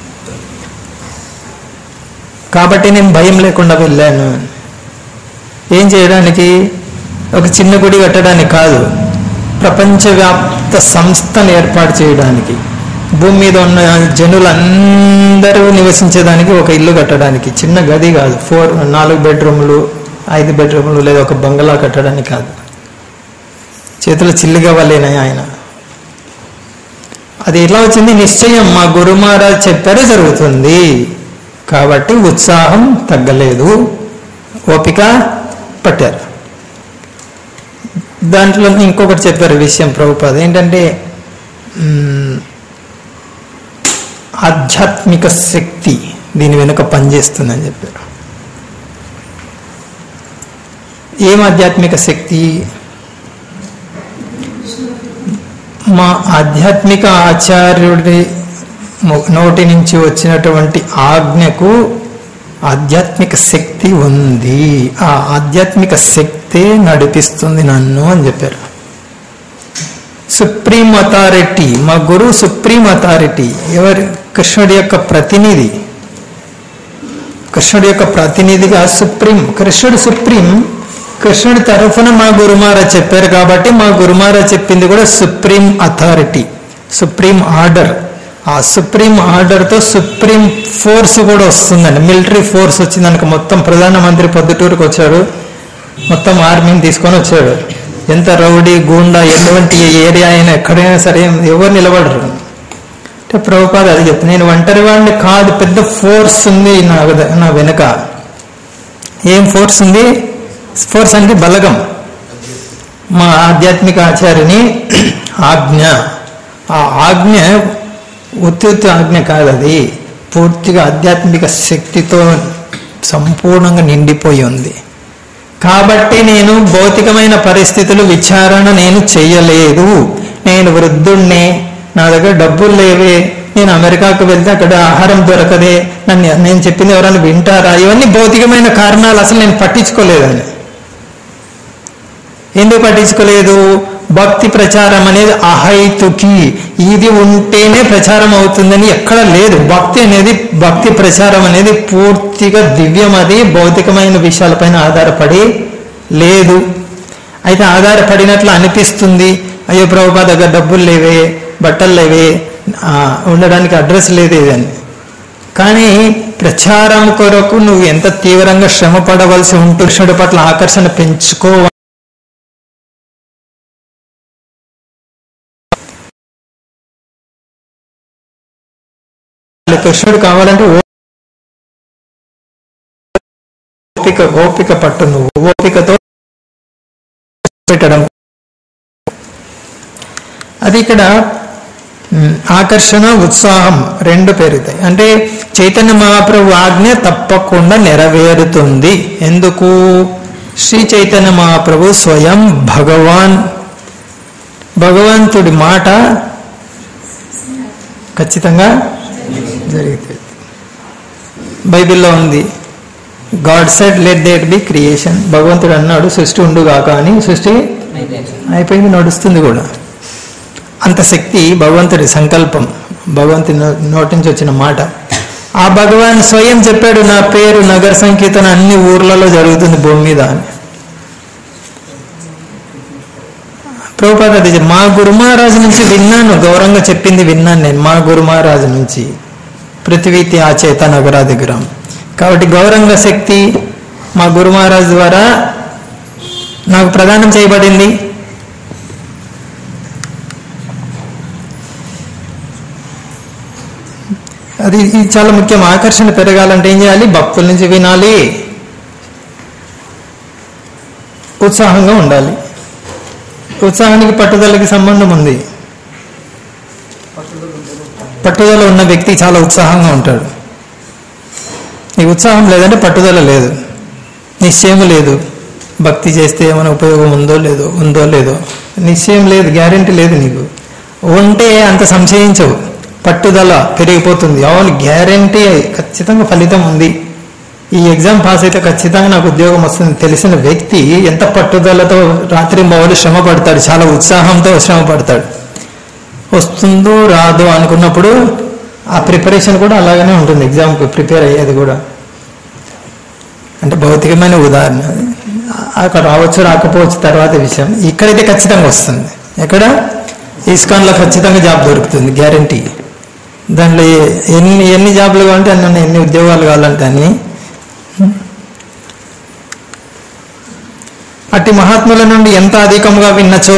కాబట్టి నేను భయం లేకుండా వెళ్ళాను ఏం చేయడానికి ఒక చిన్న గుడి కట్టడానికి కాదు ప్రపంచవ్యాప్త సంస్థను ఏర్పాటు చేయడానికి భూమి మీద ఉన్న జనులందరూ నివసించేదానికి ఒక ఇల్లు కట్టడానికి చిన్న గది కాదు ఫోర్ నాలుగు బెడ్రూములు ఐదు బెడ్రూములు లేదా ఒక బంగళా కట్టడానికి కాదు చేతులు చిల్లిగా వాళ్ళేనాయి ఆయన అది ఎట్లా వచ్చింది నిశ్చయం మా గురు మహారాజ్ చెప్పారే జరుగుతుంది కాబట్టి ఉత్సాహం తగ్గలేదు ఓపిక పట్టారు దాంట్లో ఇంకొకటి చెప్పారు విషయం ప్రభుపాద ఏంటంటే మ్, ఆధ్యాత్మిక శక్తి దీని వెనుక పనిచేస్తుందని చెప్పారు ఏం ఆధ్యాత్మిక శక్తి మా ఆధ్యాత్మిక ఆచార్యుడి మొ- నోటి నుంచి వచ్చినటువంటి ఆజ్ఞకు ఆధ్యాత్మిక శక్తి ఉంది ఆ ఆధ్యాత్మిక శక్తే నడిపిస్తుంది నన్ను అని చెప్పారు సుప్రీం అథారిటీ మా గురువు సుప్రీం అథారిటీ ఎవరి కృష్ణుడి యొక్క ప్రతినిధి కృష్ణుడి యొక్క ప్రతినిధిగా సుప్రీం కృష్ణుడు సుప్రీం కృష్ణుడి తరఫున మా గురుమార చెప్పారు కాబట్టి మా గురుమార చెప్పింది కూడా సుప్రీం అథారిటీ సుప్రీం ఆర్డర్ ఆ సుప్రీం ఆర్డర్తో సుప్రీం ఫోర్స్ కూడా వస్తుందండి మిలిటరీ ఫోర్స్ వచ్చిందనుక మొత్తం ప్రధానమంత్రి పొద్దుటూరుకు వచ్చాడు మొత్తం ఆర్మీని తీసుకొని వచ్చాడు ఎంత రౌడీ గూండా ఎటువంటి ఏరియా అయినా ఎక్కడైనా సరే ఎవరు నిలబడరు అంటే ప్రభుపాద అది చెప్తాను నేను ఒంటరి వాడిని కాదు పెద్ద ఫోర్స్ ఉంది నా వెద- నా వెనుక ఏం ఫోర్స్ ఉంది ఫోర్స్ అంటే బలగం మా ఆధ్యాత్మిక ఆచార్యని ఆజ్ఞ ఆ ఆజ్ఞ ఉత్తి ఉత్తి ఆజ్ఞ కాదు అది పూర్తిగా ఆధ్యాత్మిక శక్తితో సంపూర్ణంగా నిండిపోయి ఉంది కాబట్టి నేను భౌతికమైన పరిస్థితులు విచారణ నేను చెయ్యలేదు నేను వృద్ధుణ్ణే నా దగ్గర డబ్బులు లేవే నేను అమెరికాకు వెళ్తే అక్కడ ఆహారం దొరకదే నన్ను నేను చెప్పింది ఎవరైనా వింటారా ఇవన్నీ భౌతికమైన కారణాలు అసలు నేను పట్టించుకోలేదని ఎందుకు పట్టించుకోలేదు భక్తి ప్రచారం అనేది అహైతుకి ఇది ఉంటేనే ప్రచారం అవుతుందని ఎక్కడ లేదు భక్తి అనేది భక్తి ప్రచారం అనేది పూర్తిగా దివ్యం అది భౌతికమైన విషయాలపైన ఆధారపడి లేదు అయితే ఆధారపడినట్లు అనిపిస్తుంది అయ్యో ప్రభుపా దగ్గర డబ్బులు లేవే బట్టలు లేవే ఆ, ఉండడానికి అడ్రస్ లేదు ఇదని కానీ ప్రచారం కొరకు నువ్వు ఎంత తీవ్రంగా శ్రమ పడవలసి ఉంటుంది కృష్ణుడి పట్ల ఆకర్షణ పెంచుకో కృష్ణుడు కావాలంటే ఓపిక ఓపిక పట్టు నువ్వు ఓపికతో పెట్టడం అది ఇక్కడ మ్, ఆకర్షణ ఉత్సాహం రెండు పెరుగుతాయి అంటే చైతన్య మహాప్రభు ఆజ్ఞ తప్పకుండా నెరవేరుతుంది ఎందుకు శ్రీ చైతన్య మహాప్రభు స్వయం భగవాన్ భగవంతుడి మాట ఖచ్చితంగా జరుగుతుంది బైబిల్లో ఉంది God said let that be creation భగవంతుడు అన్నాడు సృష్టి ఉండుగాక అని సృష్టి అయిపోయింది నడుస్తుంది కూడా అంత శక్తి భగవంతుడి సంకల్పం భగవంతుని నో- నోటి నుంచి వచ్చిన మాట ఆ భగవాన్ స్వయం చెప్పాడు నా పేరు నగర సంకీర్తన అన్ని ఊర్లలో జరుగుతుంది భూమి మీద అని ప్రభుపాద అది చెప్ప- మా గురు మహారాజు నుంచి విన్నాను గౌరవంగా చెప్పింది విన్నాను నేను మా గురు మహారాజు నుంచి పృథ్వీతి ఆచేత నగరాధిగ్రహం కాబట్టి గౌరంగ శక్తి మా గురు మహారాజు ద్వారా నాకు ప్రదానం చేయబడింది అది ఇది చాలా ముఖ్యం ఆకర్షణ పెరగాలంటే ఏం చేయాలి భక్తుల నుంచి వినాలి ఉత్సాహంగా ఉండాలి ఉత్సాహానికి పట్టుదలకి సంబంధం ఉంది పట్టుదల ఉన్న వ్యక్తి చాలా ఉత్సాహంగా ఉంటాడు నీకు ఉత్సాహం లేదంటే పట్టుదల లేదు నిశ్చయం లేదు భక్తి చేస్తే ఏమైనా ఉపయోగం ఉందో లేదో ఉందో లేదో నిశ్చయం లేదు గ్యారెంటీ లేదు నీకు ఉంటే అంత సంశయించవు పట్టుదల పెరిగిపోతుంది అవును గ్యారెంటీ ఖచ్చితంగా ఫలితం ఉంది ఈ ఎగ్జామ్ పాస్ అయితే ఖచ్చితంగా నాకు ఉద్యోగం వస్తుంది తెలిసిన వ్యక్తి ఎంత పట్టుదలతో రాత్రి మొదలు శ్రమ పడతాడు చాలా ఉత్సాహంతో శ్రమ పడతాడు వస్తుందో రాదో అనుకున్నప్పుడు ఆ ప్రిపరేషన్ కూడా అలాగనే ఉంటుంది ఎగ్జామ్కి ప్రిపేర్ అయ్యేది కూడా అంటే భౌతికమైన ఉదాహరణ అది. అక్కడ రావచ్చు రాకపోవచ్చు తర్వాత విషయం ఇక్కడైతే ఖచ్చితంగా వస్తుంది ఎక్కడ ఇస్కాన్లో ఖచ్చితంగా జాబ్ దొరుకుతుంది గ్యారంటీ దాంట్లో ఏ- ఎన్ని ఎన్ని జాబ్లు కావాలంటే అన్ని ఉన్నాయి. ఎన్ని ఉద్యోగాలు కావాలంటే అన్ని అట్టి మహాత్ముల నుండి ఎంత అధికంగా విన్నచో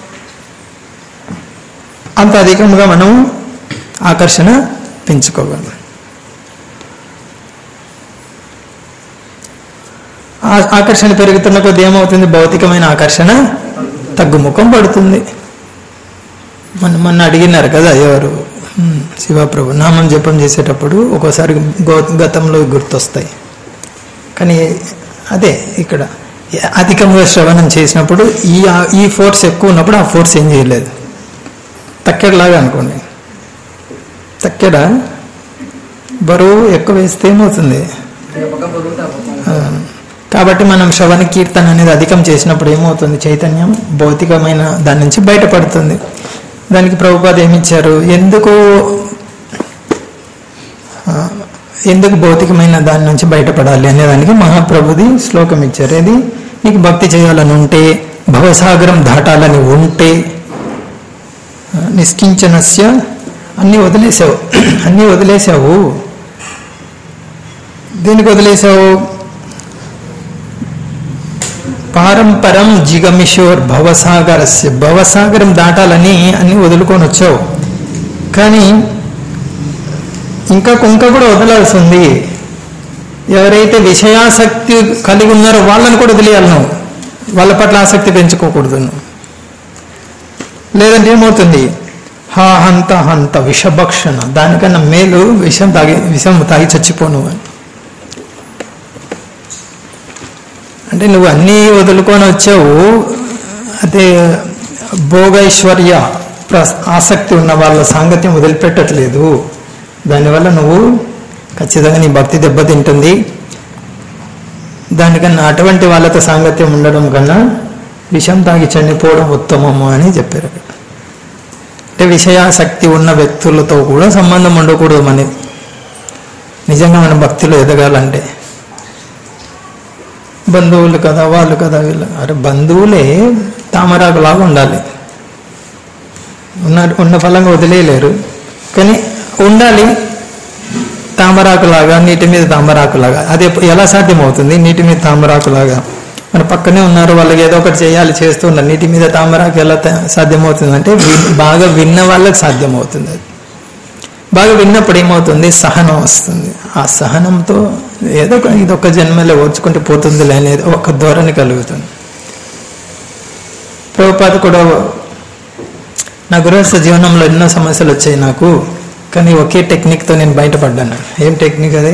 అంత అధికంగా మనం ఆకర్షణ పెంచుకోగలం ఆ- ఆకర్షణ పెరుగుతున్న కొద్ది ఏమవుతుంది భౌతికమైన ఆకర్షణ తగ్గుముఖం పడుతుంది మన మొన్న అడిగినారు కదా ఎవరు ఉమ్, శివప్రభు నామం జపం చేసేటప్పుడు ఒక్కోసారి గో- గతంలో గుర్తొస్తాయి కానీ అదే ఇక్కడ అధికంగా శ్రవణం చేసినప్పుడు ఈ ఈ ఫోర్స్ ఎక్కువ ఉన్నప్పుడు ఆ ఫోర్స్ ఏం చేయలేదు తక్కెడలాగా అనుకోండి తక్కెడ బరువు ఎక్కువ వేస్తే ఏమవుతుంది ఆ, కాబట్టి మనం శ్రవణ కీర్తన అనేది అధికం చేసినప్పుడు ఏమవుతుంది చైతన్యం భౌతికమైన దాని నుంచి బయటపడుతుంది దానికి ప్రభుపాద ఏమిచ్చారు ఎందుకు ఆ, ఎందుకు భౌతికమైన దాని నుంచి బయటపడాలి అనే దానికి మహాప్రభుది శ్లోకం ఇచ్చారు ఏది నీకు భక్తి చేయాలని ఉంటే భవసాగరం దాటాలని ఉంటే ఆ, నిష్కించనస్య అన్నీ వదిలేసావు అన్నీ వదిలేసావు దేనికి వదిలేసావు పారంపరం జిగమిషోర్ భవసాగరస్య భవసాగరం దాటాలని అన్ని వదులుకొని వచ్చావు కానీ ఇంకా కుంక కూడా వదలాల్సి ఉంది ఎవరైతే విషయాసక్తి కలిగి ఉన్నారో వాళ్ళని కూడా వదిలేయాలి నువ్వు వాళ్ళ పట్ల ఆసక్తి పెంచుకోకూడదు నువ్వు లేదంటే ఏమవుతుంది హా హంత హంత విషభక్షణ దానికన్నా మేలు విషం తాగి విషం తాగి చచ్చిపోను అని అంటే నువ్వు అన్నీ వదులుకొని వచ్చావు అదే భోగైశ్వర్య ప్ర- ఆసక్తి ఉన్న వాళ్ళ సాంగత్యం వదిలిపెట్టట్లేదు దానివల్ల నువ్వు ఖచ్చితంగా నీ భక్తి దెబ్బతింటుంది దానికన్నా అటువంటి వాళ్ళతో సాంగత్యం ఉండడం కన్నా విషం తాగి చనిపోవడం ఉత్తమము అని చెప్పారు అక్కడ. అంటే విషయాసక్తి ఉన్న వ్యక్తులతో కూడా సంబంధం ఉండకూడదు మనకి నిజంగా మన భక్తిలో ఎదగాలంటే బంధువులు కదా వాళ్ళు కదా వీళ్ళు అరే బంధువులే తామరాకులాగా ఉండాలి ఉన్న ఉన్న ఫలంగా వదిలేయలేరు కానీ ఉండాలి తామరాకులాగా నీటి మీద తామరాకులాగా అది ఎప్పు- ఎలా సాధ్యమవుతుంది నీటి మీద తామరాకులాగా మన పక్కనే ఉన్నారు వాళ్ళకి ఏదో ఒకటి చేయాలి చేస్తూ ఉన్నారు నీటి మీద తామరాకు ఎలా తా- సాధ్యమవుతుంది అంటే వి- బాగా విన్న వాళ్ళకి సాధ్యమవుతుంది అది బాగా విన్నప్పుడు ఏమవుతుంది సహనం వస్తుంది ఆ సహనంతో ఏదో ఒక ఇదొక జన్మలో ఓర్చుకుంటే పోతుందిలే అనేది ఒక ధోరణి కలుగుతుంది ప్రభుపాద కూడా నా గృహస్థ జీవనంలో ఎన్నో సమస్యలు వచ్చాయి నాకు కానీ ఒకే టెక్నిక్తో నేను బయటపడ్డాను ఏం టెక్నిక్ అది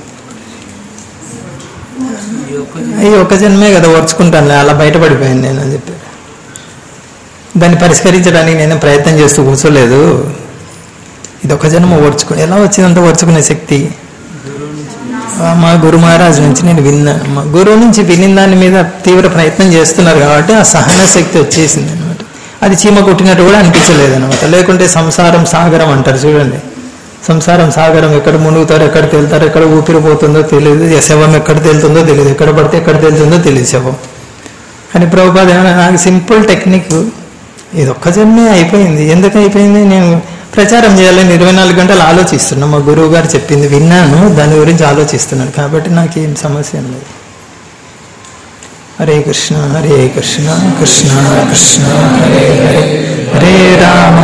అయ్యి ఒక జన్మే కదా ఓర్చుకుంటాను అలా బయటపడిపోయాను నేను అని చెప్పి దాన్ని పరిష్కరించడానికి నేను ప్రయత్నం చేస్తూ కూర్చోలేదు ఇది ఒక జన్మ ఓర్చుకో ఎలా వచ్చిందంత ఓర్చుకునే శక్తి ఆ, మా గురు మహారాజ్ నుంచి నేను విన్నాను మా గురువు నుంచి వినిన దాని మీద తీవ్ర ప్రయత్నం చేస్తున్నారు కాబట్టి ఆ సహన శక్తి వచ్చేసింది అనమాట అది చీమ కొట్టినట్టు కూడా అనిపించలేదు అనమాట లేకుంటే సంసారం సాగరం అంటారు చూడండి సంసారం సాగరం ఎక్కడ మునుగుతారు ఎక్కడ తేలుతారు ఎక్కడ ఊపిరి పోతుందో తెలియదు ఈ శవం ఎక్కడ తేలుతుందో తెలియదు ఎక్కడ పడితే ఎక్కడ తేలుతుందో తెలియదు శవం అని ప్రభుపాద ఏమన్నా నాకు సింపుల్ టెక్నిక్ ఇది ఒక్క జన్మే అయిపోయింది ఎందుకు అయిపోయింది నేను ప్రచారం చేయాలని ఇరవై నాలుగు గంటలు ఆలోచిస్తున్నా మా గురువు గారు చెప్పింది విన్నాను దాని గురించి ఆలోచిస్తున్నాను కాబట్టి నాకేం సమస్య ఏం లేదు హరే కృష్ణ హరే కృష్ణ కృష్ణ కృష్ణ హరే హరే హరే రామ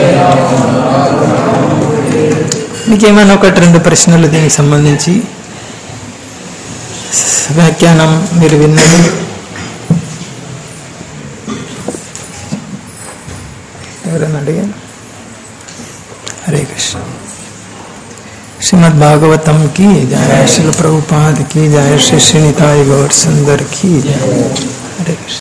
మీకేమైనా ఒకటి రెండు ప్రశ్నలు దీనికి సంబంధించి వ్యాఖ్యానం మీరు విన్నది ఎవరైనా అడిగారు हरे कृष्ण श्रीमद् भागवतम की जय श्री प्रभुपाद की जय श्री श्रीनिताय गौर सुंदर की जय हरे कृष्ण